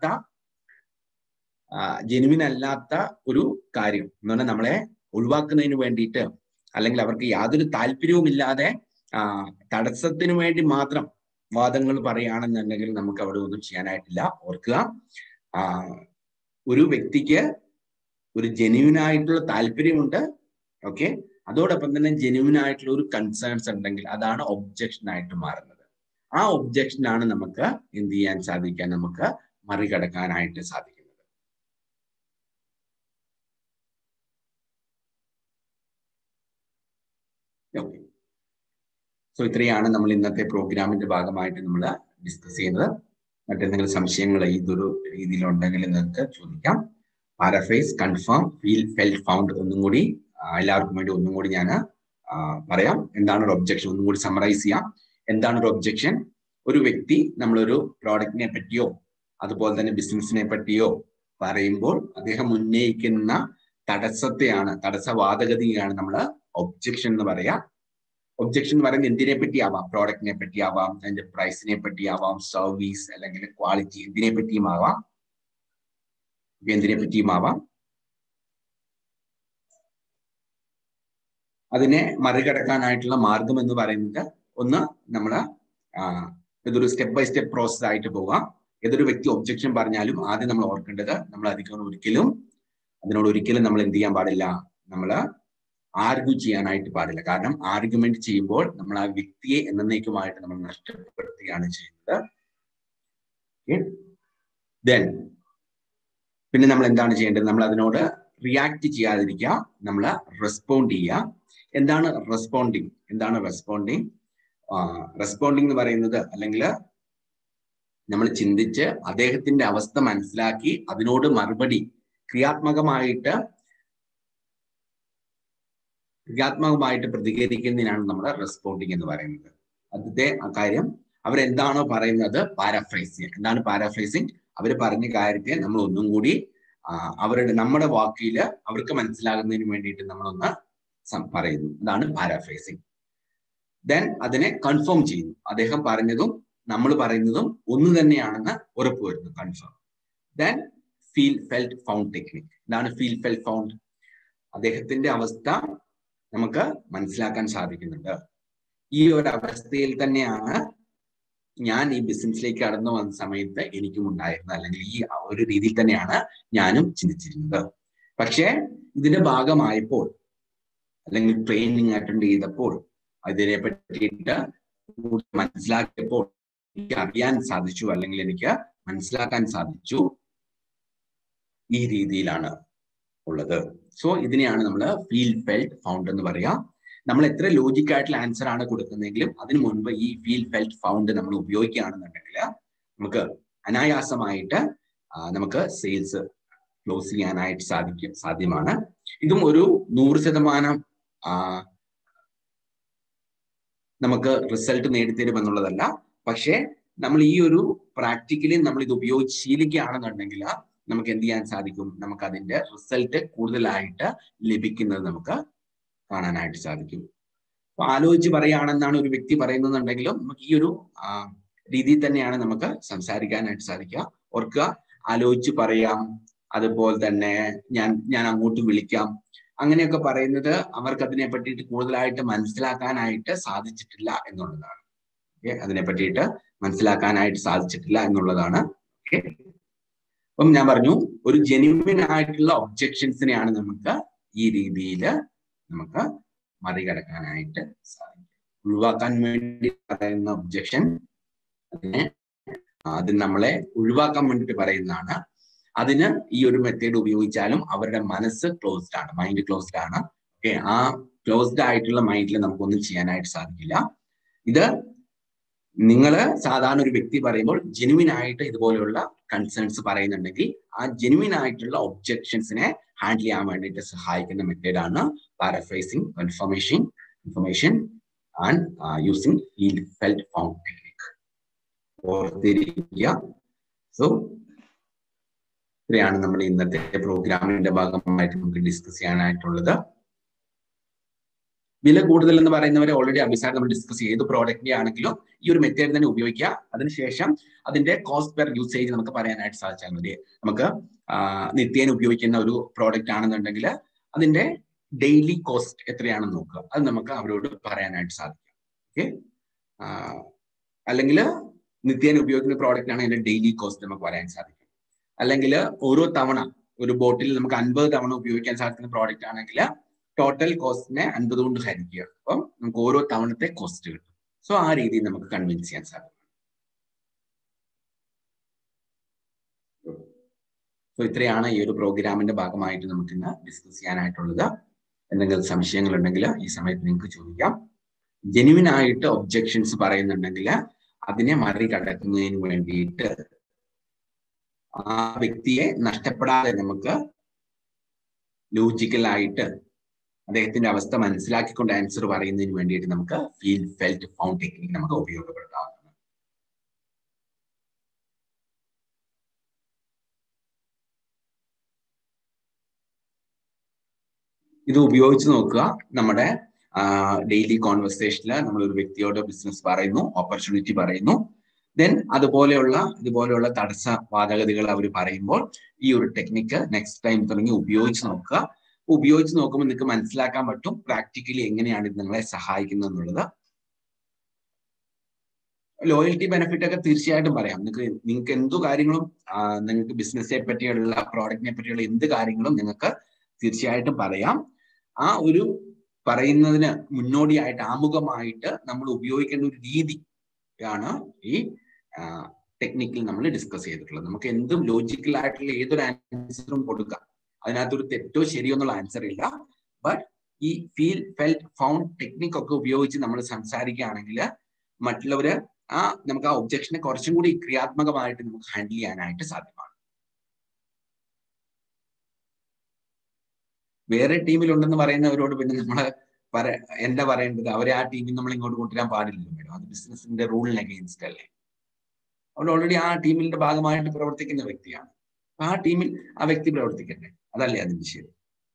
ജെനുവിൻ അല്ലാത്ത ഒരു കാര്യം എന്ന് പറഞ്ഞാൽ നമ്മളെ ഒഴിവാക്കുന്നതിന് വേണ്ടിയിട്ട് അല്ലെങ്കിൽ അവർക്ക് യാതൊരു താല്പര്യവുമില്ലാതെ ആ തടസ്സത്തിന് വേണ്ടി മാത്രം വാദങ്ങൾ പറയുകയാണെന്നുണ്ടെങ്കിൽ നമുക്ക് അവിടെ ഒന്നും ചെയ്യാനായിട്ടില്ല ഓർക്കുക ആ ഒരു വ്യക്തിക്ക് ഒരു ജെന്യൂൻ ആയിട്ടുള്ള താല്പര്യമുണ്ട് ഓക്കെ അതോടൊപ്പം തന്നെ ജെന്യൂൻ ആയിട്ടുള്ള ഒരു കൺസേൺസ് ഉണ്ടെങ്കിൽ അതാണ് ഒബ്ജക്ഷൻ ആയിട്ട് മാറുന്നത് ആ ഒബ്ജക്ഷൻ ആണ് നമുക്ക് എന്ത് ചെയ്യാൻ സാധിക്കാൻ നമുക്ക് മറികടക്കാനായിട്ട് സാധിക്കുന്നത് ഓക്കെ സോ ഇത്രയാണ് നമ്മൾ ഇന്നത്തെ പ്രോഗ്രാമിന്റെ ഭാഗമായിട്ട് നമ്മൾ ഡിസ്കസ് ചെയ്യുന്നത് മറ്റെന്തെങ്കിലും സംശയങ്ങൾ ഇതൊരു രീതിയിലുണ്ടെങ്കിൽ നിങ്ങൾക്ക് ചോദിക്കാം paraphrase confirm feel felt found ഒന്നും കൂടി എല്ലാവർക്കും വേണ്ടി ഒന്നും കൂടി ഞാൻ പറയാം എന്താണ് ഒരു ഒബ്ജക്ഷൻ ഒന്നും കൂടി സമറൈസ് ചെയ്യാം എന്താണ് ഒരു ഒബ്ജക്ഷൻ ഒരു വ്യക്തി നമ്മളൊരു പ്രോഡക്റ്റിനെ പറ്റിയോ അതുപോലെ തന്നെ ബിസിനസിനെ പറ്റിയോ പറയുമ്പോൾ അദ്ദേഹം ഉന്നയിക്കുന്ന തടസ്സത്തെയാണ് തടസ്സവാദഗതിയാണ് നമ്മൾ ഒബ്ജക്ഷൻ എന്ന് പറയാ ഒബ്ജക്ഷൻ എന്ന് പറയുന്നത് എന്തിനെ പറ്റി ആവാം പ്രോഡക്റ്റിനെ പറ്റി ആവാം അതിന്റെ പ്രൈസിനെ പറ്റി ആവാം സർവീസ് അല്ലെങ്കിൽ ക്വാളിറ്റി എന്തിനെ പറ്റിയും ആവാം എന്തിനെ പറ്റിയും ആവാം അതിനെ മറികടക്കാനായിട്ടുള്ള മാർഗം എന്ന് പറയുന്നത് ഒന്ന് നമ്മൾ ഇതൊരു സ്റ്റെപ്പ് ബൈ സ്റ്റെപ്പ് പ്രോസസ് ആയിട്ട് പോവാം ഏതൊരു വ്യക്തി ഒബ്ജക്ഷൻ പറഞ്ഞാലും ആദ്യം നമ്മൾ ഓർക്കേണ്ടത് നമ്മൾ അധികം ഒരിക്കലും അതിനോട് ഒരിക്കലും നമ്മൾ എന്ത് ചെയ്യാൻ പാടില്ല നമ്മൾ ആർഗ്യൂ ചെയ്യാനായിട്ട് പാടില്ല കാരണം ആർഗ്യുമെന്റ് ചെയ്യുമ്പോൾ നമ്മൾ ആ വ്യക്തിയെ എന്നേക്കുമായിട്ട് നമ്മൾ നഷ്ടപ്പെടുത്തുകയാണ് ചെയ്യുന്നത് ദെൻ പിന്നെ നമ്മൾ എന്താണ് ചെയ്യേണ്ടത് നമ്മൾ അതിനോട് റിയാക്ട് ചെയ്യാതിരിക്കുക നമ്മൾ റെസ്പോണ്ട് ചെയ്യുക എന്താണ് റെസ്പോണ്ടിങ് എന്താണ് റെസ്പോണ്ടിങ് റെസ്പോണ്ടിങ് എന്ന് പറയുന്നത് അല്ലെങ്കിൽ നമ്മൾ ചിന്തിച്ച് അദ്ദേഹത്തിന്റെ അവസ്ഥ മനസ്സിലാക്കി അതിനോട് മറുപടി ക്രിയാത്മകമായിട്ട് ക്രിയാത്മകമായിട്ട് പ്രതികരിക്കുന്നതിനാണ് നമ്മൾ റെസ്പോണ്ടിങ് എന്ന് പറയുന്നത് ആദ്യത്തെ ആ കാര്യം അവരെന്താണോ പറയുന്നത് പാരാഫ്രൈസിങ് എന്താണ് പാരാഫ്രൈസിങ് അവർ പറഞ്ഞ കാര്യത്തെ നമ്മൾ ഒന്നും കൂടി അവരുടെ നമ്മുടെ വാക്കിൽ അവർക്ക് മനസ്സിലാകുന്നതിന് വേണ്ടിയിട്ട് നമ്മളൊന്ന് പറയുന്നു അതാണ് പാരാഫ്രൈസിങ് ദെൻ അതിനെ കൺഫേം ചെയ്യുന്നു അദ്ദേഹം പറഞ്ഞതും നമ്മൾ പറയുന്നതും ഒന്ന് തന്നെയാണെന്ന് ഉറപ്പുവരുന്നു confirm then feel felt found technique ഇതാണ് ഫീൽ ഫെൽറ്റ് ഫൗണ്ട് അദ്ദേഹത്തിന്റെ അവസ്ഥ നമുക്ക് മനസ്സിലാക്കാൻ സാധിക്കുന്നുണ്ട് ഈ ഒരു അവസ്ഥയിൽ തന്നെയാണ് ഞാൻ ഈ ബിസിനസ്സിലേക്ക് കടന്നു വന്ന സമയത്ത് എനിക്കും ഉണ്ടായിരുന്നത് അല്ലെങ്കിൽ ഈ ഒരു രീതിയിൽ തന്നെയാണ് ഞാനും ചിന്തിച്ചിരുന്നത് പക്ഷേ ഇതിന്റെ ഭാഗമായപ്പോൾ അല്ലെങ്കിൽ ട്രെയിനിങ് അറ്റൻഡ് ചെയ്തപ്പോൾ അതിനെ പറ്റിയിട്ട് മനസ്സിലാക്കിയപ്പോൾ എനിക്ക് അറിയാൻ സാധിച്ചു അല്ലെങ്കിൽ എനിക്ക് മനസ്സിലാക്കാൻ സാധിച്ചു ഈ രീതിയിലാണ് ഉള്ളത് സോ ഇതിനെയാണ് നമ്മൾ ഫീൽ ഫെൽറ്റ് ഫൗണ്ട് എന്ന് പറയാ നമ്മൾ എത്ര ലോജിക് ആയിട്ടുള്ള ആൻസർ ആണ് കൊടുക്കുന്നതെങ്കിലും അതിനു മുൻപ് ഈ ഫീൽ ഫെൽറ്റ് ഫൗണ്ട് നമ്മൾ ഉപയോഗിക്കുകയാണെന്നുണ്ടെങ്കിൽ നമുക്ക് അനായാസമായിട്ട് നമുക്ക് സെയിൽസ് ക്ലോസ് ചെയ്യാനായിട്ട് സാധിക്കും സാധ്യമാണ് ഇതും ഒരു നൂറ് ശതമാനം നമുക്ക് റിസൾട്ട് നേടിത്തരുമെന്നുള്ളതല്ല പക്ഷേ നമ്മൾ ഈ ഒരു പ്രാക്ടിക്കലി നമ്മൾ ഇത് ഉപയോഗിച്ച് ശീലിക്കുകയാണെന്നുണ്ടെങ്കിൽ നമുക്ക് എന്ത് ചെയ്യാൻ സാധിക്കും നമുക്ക് അതിന്റെ റിസൾട്ട് കൂടുതലായിട്ട് ലഭിക്കുന്നത് നമുക്ക് കാണാനായിട്ട് സാധിക്കും അപ്പൊ ആലോചിച്ച് പറയുകയാണെന്നാണ് ഒരു വ്യക്തി പറയുന്നതെന്നുണ്ടെങ്കിലും നമുക്ക് ഈ ഒരു രീതിയിൽ തന്നെയാണ് നമുക്ക് സംസാരിക്കാനായിട്ട് സാധിക്കുക ഓർക്കുക ആലോചിച്ച് പറയാം അതുപോലെ തന്നെ ഞാൻ ഞാൻ അങ്ങോട്ട് വിളിക്കാം അങ്ങനെയൊക്കെ പറയുന്നത് അവർക്ക് അതിനെ പറ്റിയിട്ട് കൂടുതലായിട്ട് മനസ്സിലാക്കാനായിട്ട് സാധിച്ചിട്ടില്ല എന്നുള്ളതാണ് ഓക്കെ അതിനെ പറ്റിയിട്ട് മനസ്സിലാക്കാനായിട്ട് സാധിച്ചിട്ടില്ല എന്നുള്ളതാണ് ഓക്കെ അപ്പം ഞാൻ പറഞ്ഞു ഒരു ജെന്യൂൻ ആയിട്ടുള്ള ഒബ്ജെക്ഷൻസിനെയാണ് നമുക്ക് ഈ രീതിയിൽ നമുക്ക് മറികടക്കാനായിട്ട് സാധിക്കും ഒഴിവാക്കാൻ വേണ്ടി പറയുന്ന ഒബ്ജെക്ഷൻ അതിനെ അത് നമ്മളെ ഒഴിവാക്കാൻ വേണ്ടിയിട്ട് പറയുന്നതാണ് അതിന് ഈ ഒരു മെത്തേഡ് ഉപയോഗിച്ചാലും അവരുടെ മനസ്സ് ക്ലോസ്ഡ് ആണ് മൈൻഡ് ക്ലോസ്ഡ് ആണ് ഓക്കെ ആ ക്ലോസ്ഡ് ആയിട്ടുള്ള മൈൻഡിൽ നമുക്കൊന്നും ചെയ്യാനായിട്ട് സാധിക്കില്ല ഇത് നിങ്ങൾ സാധാരണ ഒരു വ്യക്തി പറയുമ്പോൾ ജെനുവിൻ ആയിട്ട് ഇതുപോലെയുള്ള കൺസേൺസ് പറയുന്നുണ്ടെങ്കിൽ ആ ജെനുവിൻ ആയിട്ടുള്ള ഒബ്ജെക്ഷൻസിനെ ഹാൻഡിൽ ചെയ്യാൻ വേണ്ടിയിട്ട് സഹായിക്കുന്ന മെത്തേഡാണ് paraphrasing confirmation information and using field felt found technique ഓർത്തിരിക്കുക സോ ഇത്രയാണ് നമ്മുടെ ഇന്നത്തെ പ്രോഗ്രാമിന്റെ ഭാഗമായിട്ട് നമുക്ക് ഡിസ്കസ് ചെയ്യാനായിട്ടുള്ളത് വില കൂടുതൽ എന്ന് പറയുന്നവരെ ഓൾറെഡി അഭിസാരം നമ്മൾ ഡിസ്കസ് ചെയ്തു പ്രോഡക്റ്റിന്റെ ആണെങ്കിലും ഈ ഒരു മെത്തേഡ് തന്നെ ഉപയോഗിക്കുക അതിനുശേഷം അതിന്റെ കോസ്റ്റ് പെർ യൂസേജ് നമുക്ക് പറയാനായിട്ട് സാധിച്ചാൽ മതി നമുക്ക് നിത്യേന ഉപയോഗിക്കുന്ന ഒരു പ്രോഡക്റ്റ് ആണെന്നുണ്ടെങ്കിൽ അതിന്റെ ഡെയിലി കോസ്റ്റ് എത്രയാണെന്ന് നോക്കുക അത് നമുക്ക് അവരോട് പറയാനായിട്ട് സാധിക്കും ഓക്കെ അല്ലെങ്കിൽ നിത്യേന ഉപയോഗിക്കുന്ന പ്രോഡക്റ്റ് ആണ് അതിന്റെ ഡെയിലി കോസ്റ്റ് നമുക്ക് പറയാൻ സാധിക്കും അല്ലെങ്കിൽ ഓരോ തവണ ഒരു ബോട്ടിൽ നമുക്ക് അൻപത് തവണ ഉപയോഗിക്കാൻ സാധിക്കുന്ന പ്രോഡക്റ്റ് ആണെങ്കിൽ ടോട്ടൽ കോസ്റ്റിനെ അൻപത് കൊണ്ട് ഹരിക്കുക അപ്പം നമുക്ക് ഓരോ തവണത്തെ കോസ്റ്റ് കിട്ടും സോ ആ രീതിയിൽ നമുക്ക് കൺവിൻസ് ചെയ്യാൻ സാധിക്കും സോ ഇത്രയാണ് ഈ ഒരു പ്രോഗ്രാമിന്റെ ഭാഗമായിട്ട് നമുക്ക് ഇന്ന് ഡിസ്കസ് ചെയ്യാനായിട്ടുള്ളത് എന്തെങ്കിലും സംശയങ്ങൾ ഉണ്ടെങ്കിൽ ഈ സമയത്ത് നിങ്ങൾക്ക് ചോദിക്കാം ജെനുവിൻ ആയിട്ട് ഒബ്ജെക്ഷൻസ് പറയുന്നുണ്ടെങ്കിൽ അതിനെ മറികടക്കുന്നതിന് വേണ്ടിയിട്ട് ആ വ്യക്തിയെ നഷ്ടപ്പെടാതെ നമുക്ക് ലോജിക്കലായിട്ട് അദ്ദേഹത്തിന്റെ അവസ്ഥ മനസ്സിലാക്കിക്കൊണ്ട് ആൻസർ പറയുന്നതിന് വേണ്ടിയിട്ട് നമുക്ക് ഫീൽ ഫെൽറ്റ് ഫൗണ്ട് ടെക്നിക് നമുക്ക് ഉപയോഗപ്പെടുത്താവുന്നതാണ് ഇത് ഉപയോഗിച്ച് നോക്കുക നമ്മുടെ ഡെയിലി കോൺവെർസേഷനിൽ നമ്മൾ ഒരു വ്യക്തിയോട് ബിസിനസ് പറയുന്നു ഓപ്പർച്യൂണിറ്റി പറയുന്നു ദെൻ അതുപോലെയുള്ള ഇതുപോലെയുള്ള തടസ്സ വാദഗതികൾ അവർ പറയുമ്പോൾ ഈ ഒരു ടെക്നിക്ക് നെക്സ്റ്റ് ടൈം തുടങ്ങി ഉപയോഗിച്ച് നോക്കുക ഉപയോഗിച്ച് നോക്കുമ്പോൾ നിങ്ങൾക്ക് മനസ്സിലാക്കാൻ പറ്റും പ്രാക്ടിക്കലി എങ്ങനെയാണ് ഇത് നിങ്ങളെ സഹായിക്കുന്നത് എന്നുള്ളത് ലോയൽറ്റി ബെനിഫിറ്റ് ഒക്കെ തീർച്ചയായിട്ടും പറയാം നിങ്ങൾക്ക് നിങ്ങൾക്ക് എന്തു കാര്യങ്ങളും നിങ്ങൾക്ക് ബിസിനസ്സിനെ പറ്റിയുള്ള പ്രോഡക്റ്റിനെ പറ്റിയുള്ള എന്ത് കാര്യങ്ങളും നിങ്ങൾക്ക് തീർച്ചയായിട്ടും പറയാം ആ ഒരു പറയുന്നതിന് മുന്നോടിയായിട്ട് ആമുഖമായിട്ട് നമ്മൾ ഉപയോഗിക്കേണ്ട ഒരു രീതി ആണ് ഈ ടെക്നിക്കിൽ നമ്മൾ ഡിസ്കസ് ചെയ്തിട്ടുള്ളത് നമുക്ക് എന്തും ലോജിക്കൽ ആയിട്ടുള്ള ഏതൊരു ആൻസറും കൊടുക്കാം അതിനകത്തൊരു തെറ്റോ ശരിയോ എന്നുള്ള ആൻസർ ഇല്ല ബട്ട് ഈ ഫീൽ ഫെൽറ്റ് ഫൗണ്ട് ടെക്നിക് ഒക്കെ ഉപയോഗിച്ച് നമ്മൾ സംസാരിക്കുകയാണെങ്കിൽ മറ്റുള്ളവര് ആ നമുക്ക് ആ ഒബ്ജക്ഷനെ കുറച്ചും കൂടി ക്രിയാത്മകമായിട്ട് നമുക്ക് ഹാൻഡിൽ ചെയ്യാനായിട്ട് സാധ്യമാണ് വേറെ ടീമിലുണ്ടെന്ന് പറയുന്നവരോട് പിന്നെ നമ്മൾ പറ എന്താ പറയേണ്ടത് അവരെ ആ ടീമിൽ നമ്മൾ ഇങ്ങോട്ട് കൊണ്ടുവരാൻ പാടില്ലല്ലോ മേഡം അത് ബിസിനസിന്റെ റൂളിന് അഗെയിൻസ്റ്റ് അല്ലേ അവൾ ഓൾറെഡി ആ ടീമിന്റെ ഭാഗമായിട്ട് പ്രവർത്തിക്കുന്ന വ്യക്തിയാണ് ആ ടീമിൽ ആ വ്യക്തി പ്രവർത്തിക്കട്ടെ അതല്ലേ അതിന്റെ ശരി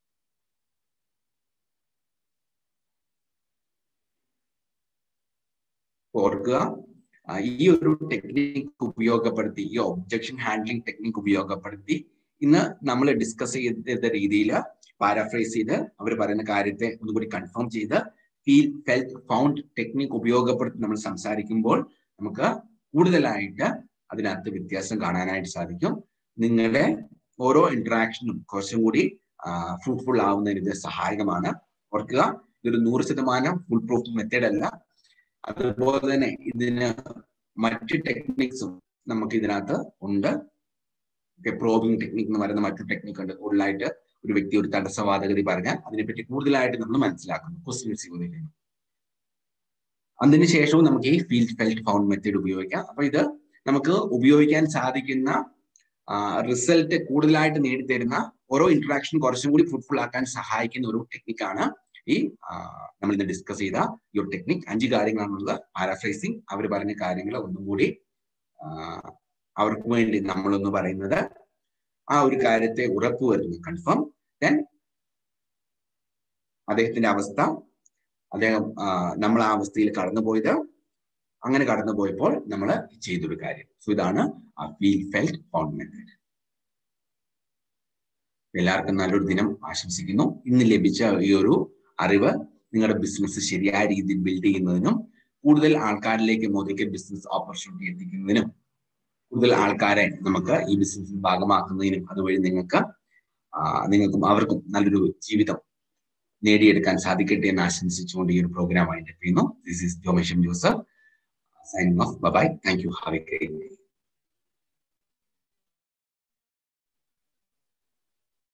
ഓർക്കുക ഈ ഒരു ടെക്നിക്ക് ഉപയോഗപ്പെടുത്തി ഈ ഒബ്ജക്ഷൻ ഹാൻഡ്ലിംഗ് ടെക്നിക്ക് ഉപയോഗപ്പെടുത്തി ഇന്ന് നമ്മൾ ഡിസ്കസ് ചെയ്ത രീതിയിൽ പാരാഫ്രൈസ് ചെയ്ത് അവർ പറയുന്ന കാര്യത്തെ ഒന്നുകൂടി കൺഫേം ചെയ്ത് ഫീൽ ഫെൽറ്റ് ഫൗണ്ട് ടെക്നിക്ക് ഉപയോഗപ്പെടുത്തി നമ്മൾ സംസാരിക്കുമ്പോൾ നമുക്ക് കൂടുതലായിട്ട് അതിനകത്ത് വ്യത്യാസം കാണാനായിട്ട് സാധിക്കും നിങ്ങളുടെ ഓരോ ഇന്ററാക്ഷനും കുറച്ചും കൂടി ഫ്രൂട്ട്ഫുൾ ആവുന്നതിന് ഇത് സഹായകമാണ് ഓർക്കുക ഇതൊരു നൂറ് ശതമാനം ഫുൾ പ്രൂഫ് മെത്തേഡ് അല്ല അതുപോലെ തന്നെ ഇതിന് മറ്റ് ടെക്നിക്സും നമുക്ക് ഇതിനകത്ത് ഉണ്ട് പ്രോബിംഗ് ടെക്നിക് എന്ന് പറയുന്ന മറ്റൊരു ടെക്നിക് ഉണ്ട് കൂടുതലായിട്ട് ഒരു വ്യക്തി ഒരു തടസ്സവാദഗതി പറഞ്ഞാൽ അതിനെപ്പറ്റി കൂടുതലായിട്ട് നമ്മൾ മനസ്സിലാക്കുന്നു ക്വസ്റ്റ്യൻസ് ചോദിക്കുന്നു അതിനുശേഷവും നമുക്ക് ഈ ഫീൽഡ് ഫെൽറ്റ് ഫൗണ്ട് മെത്തേഡ് ഉപയോഗിക്കാം അപ്പൊ ഇത് നമുക്ക് ഉപയോഗിക്കാൻ സാധിക്കുന്ന റിസൾട്ട് കൂടുതലായിട്ട് നേടിത്തരുന്ന ഓരോ ഇന്ററാക്ഷൻ കുറച്ചും കൂടി ഫ്രൂട്ട്ഫുൾ ആക്കാൻ സഹായിക്കുന്ന ഒരു ടെക്നിക്കാണ് ഈ നമ്മൾ ഇന്ന് ഡിസ്കസ് ചെയ്ത ഈ ഒരു ടെക്നിക് അഞ്ച് കാര്യങ്ങളാണുള്ളത് പാരാഫ്രൈസിങ് അവർ പറഞ്ഞ കാര്യങ്ങൾ ഒന്നും കൂടി അവർക്ക് വേണ്ടി നമ്മളൊന്ന് പറയുന്നത് ആ ഒരു കാര്യത്തെ ഉറപ്പുവരുന്നു കൺഫേം ദെൻ അദ്ദേഹത്തിന്റെ അവസ്ഥ അദ്ദേഹം നമ്മൾ ആ അവസ്ഥയിൽ കടന്നുപോയത് അങ്ങനെ കടന്നുപോയപ്പോൾ നമ്മൾ ചെയ്തൊരു കാര്യം സോ ഇതാണ് ആ ഫീൽ ഫെൽറ്റ് ഫൗണ്ട് മെത്തേഡ് എല്ലാവർക്കും നല്ലൊരു ദിനം ആശംസിക്കുന്നു ഇന്ന് ലഭിച്ച ഈ ഒരു അറിവ് നിങ്ങളുടെ ബിസിനസ് ശരിയായ രീതിയിൽ ബിൽഡ് ചെയ്യുന്നതിനും കൂടുതൽ ആൾക്കാരിലേക്ക് മോദിക്ക് ബിസിനസ് ഓപ്പർച്യൂണിറ്റി എത്തിക്കുന്നതിനും കൂടുതൽ ആൾക്കാരെ നമുക്ക് ഈ ബിസിനസ്സിൽ ഭാഗമാക്കുന്നതിനും അതുവഴി നിങ്ങൾക്ക് നിങ്ങൾക്കും അവർക്കും നല്ലൊരു ജീവിതം നേടിയെടുക്കാൻ സാധിക്കട്ടെ എന്ന് ആശംസിച്ചുകൊണ്ട് ഈ ഒരു പ്രോഗ്രാം വൈൻഡപ്പ് ചെയ്യുന്നു this is Jomesh Joseph signing off bye thank you have a great day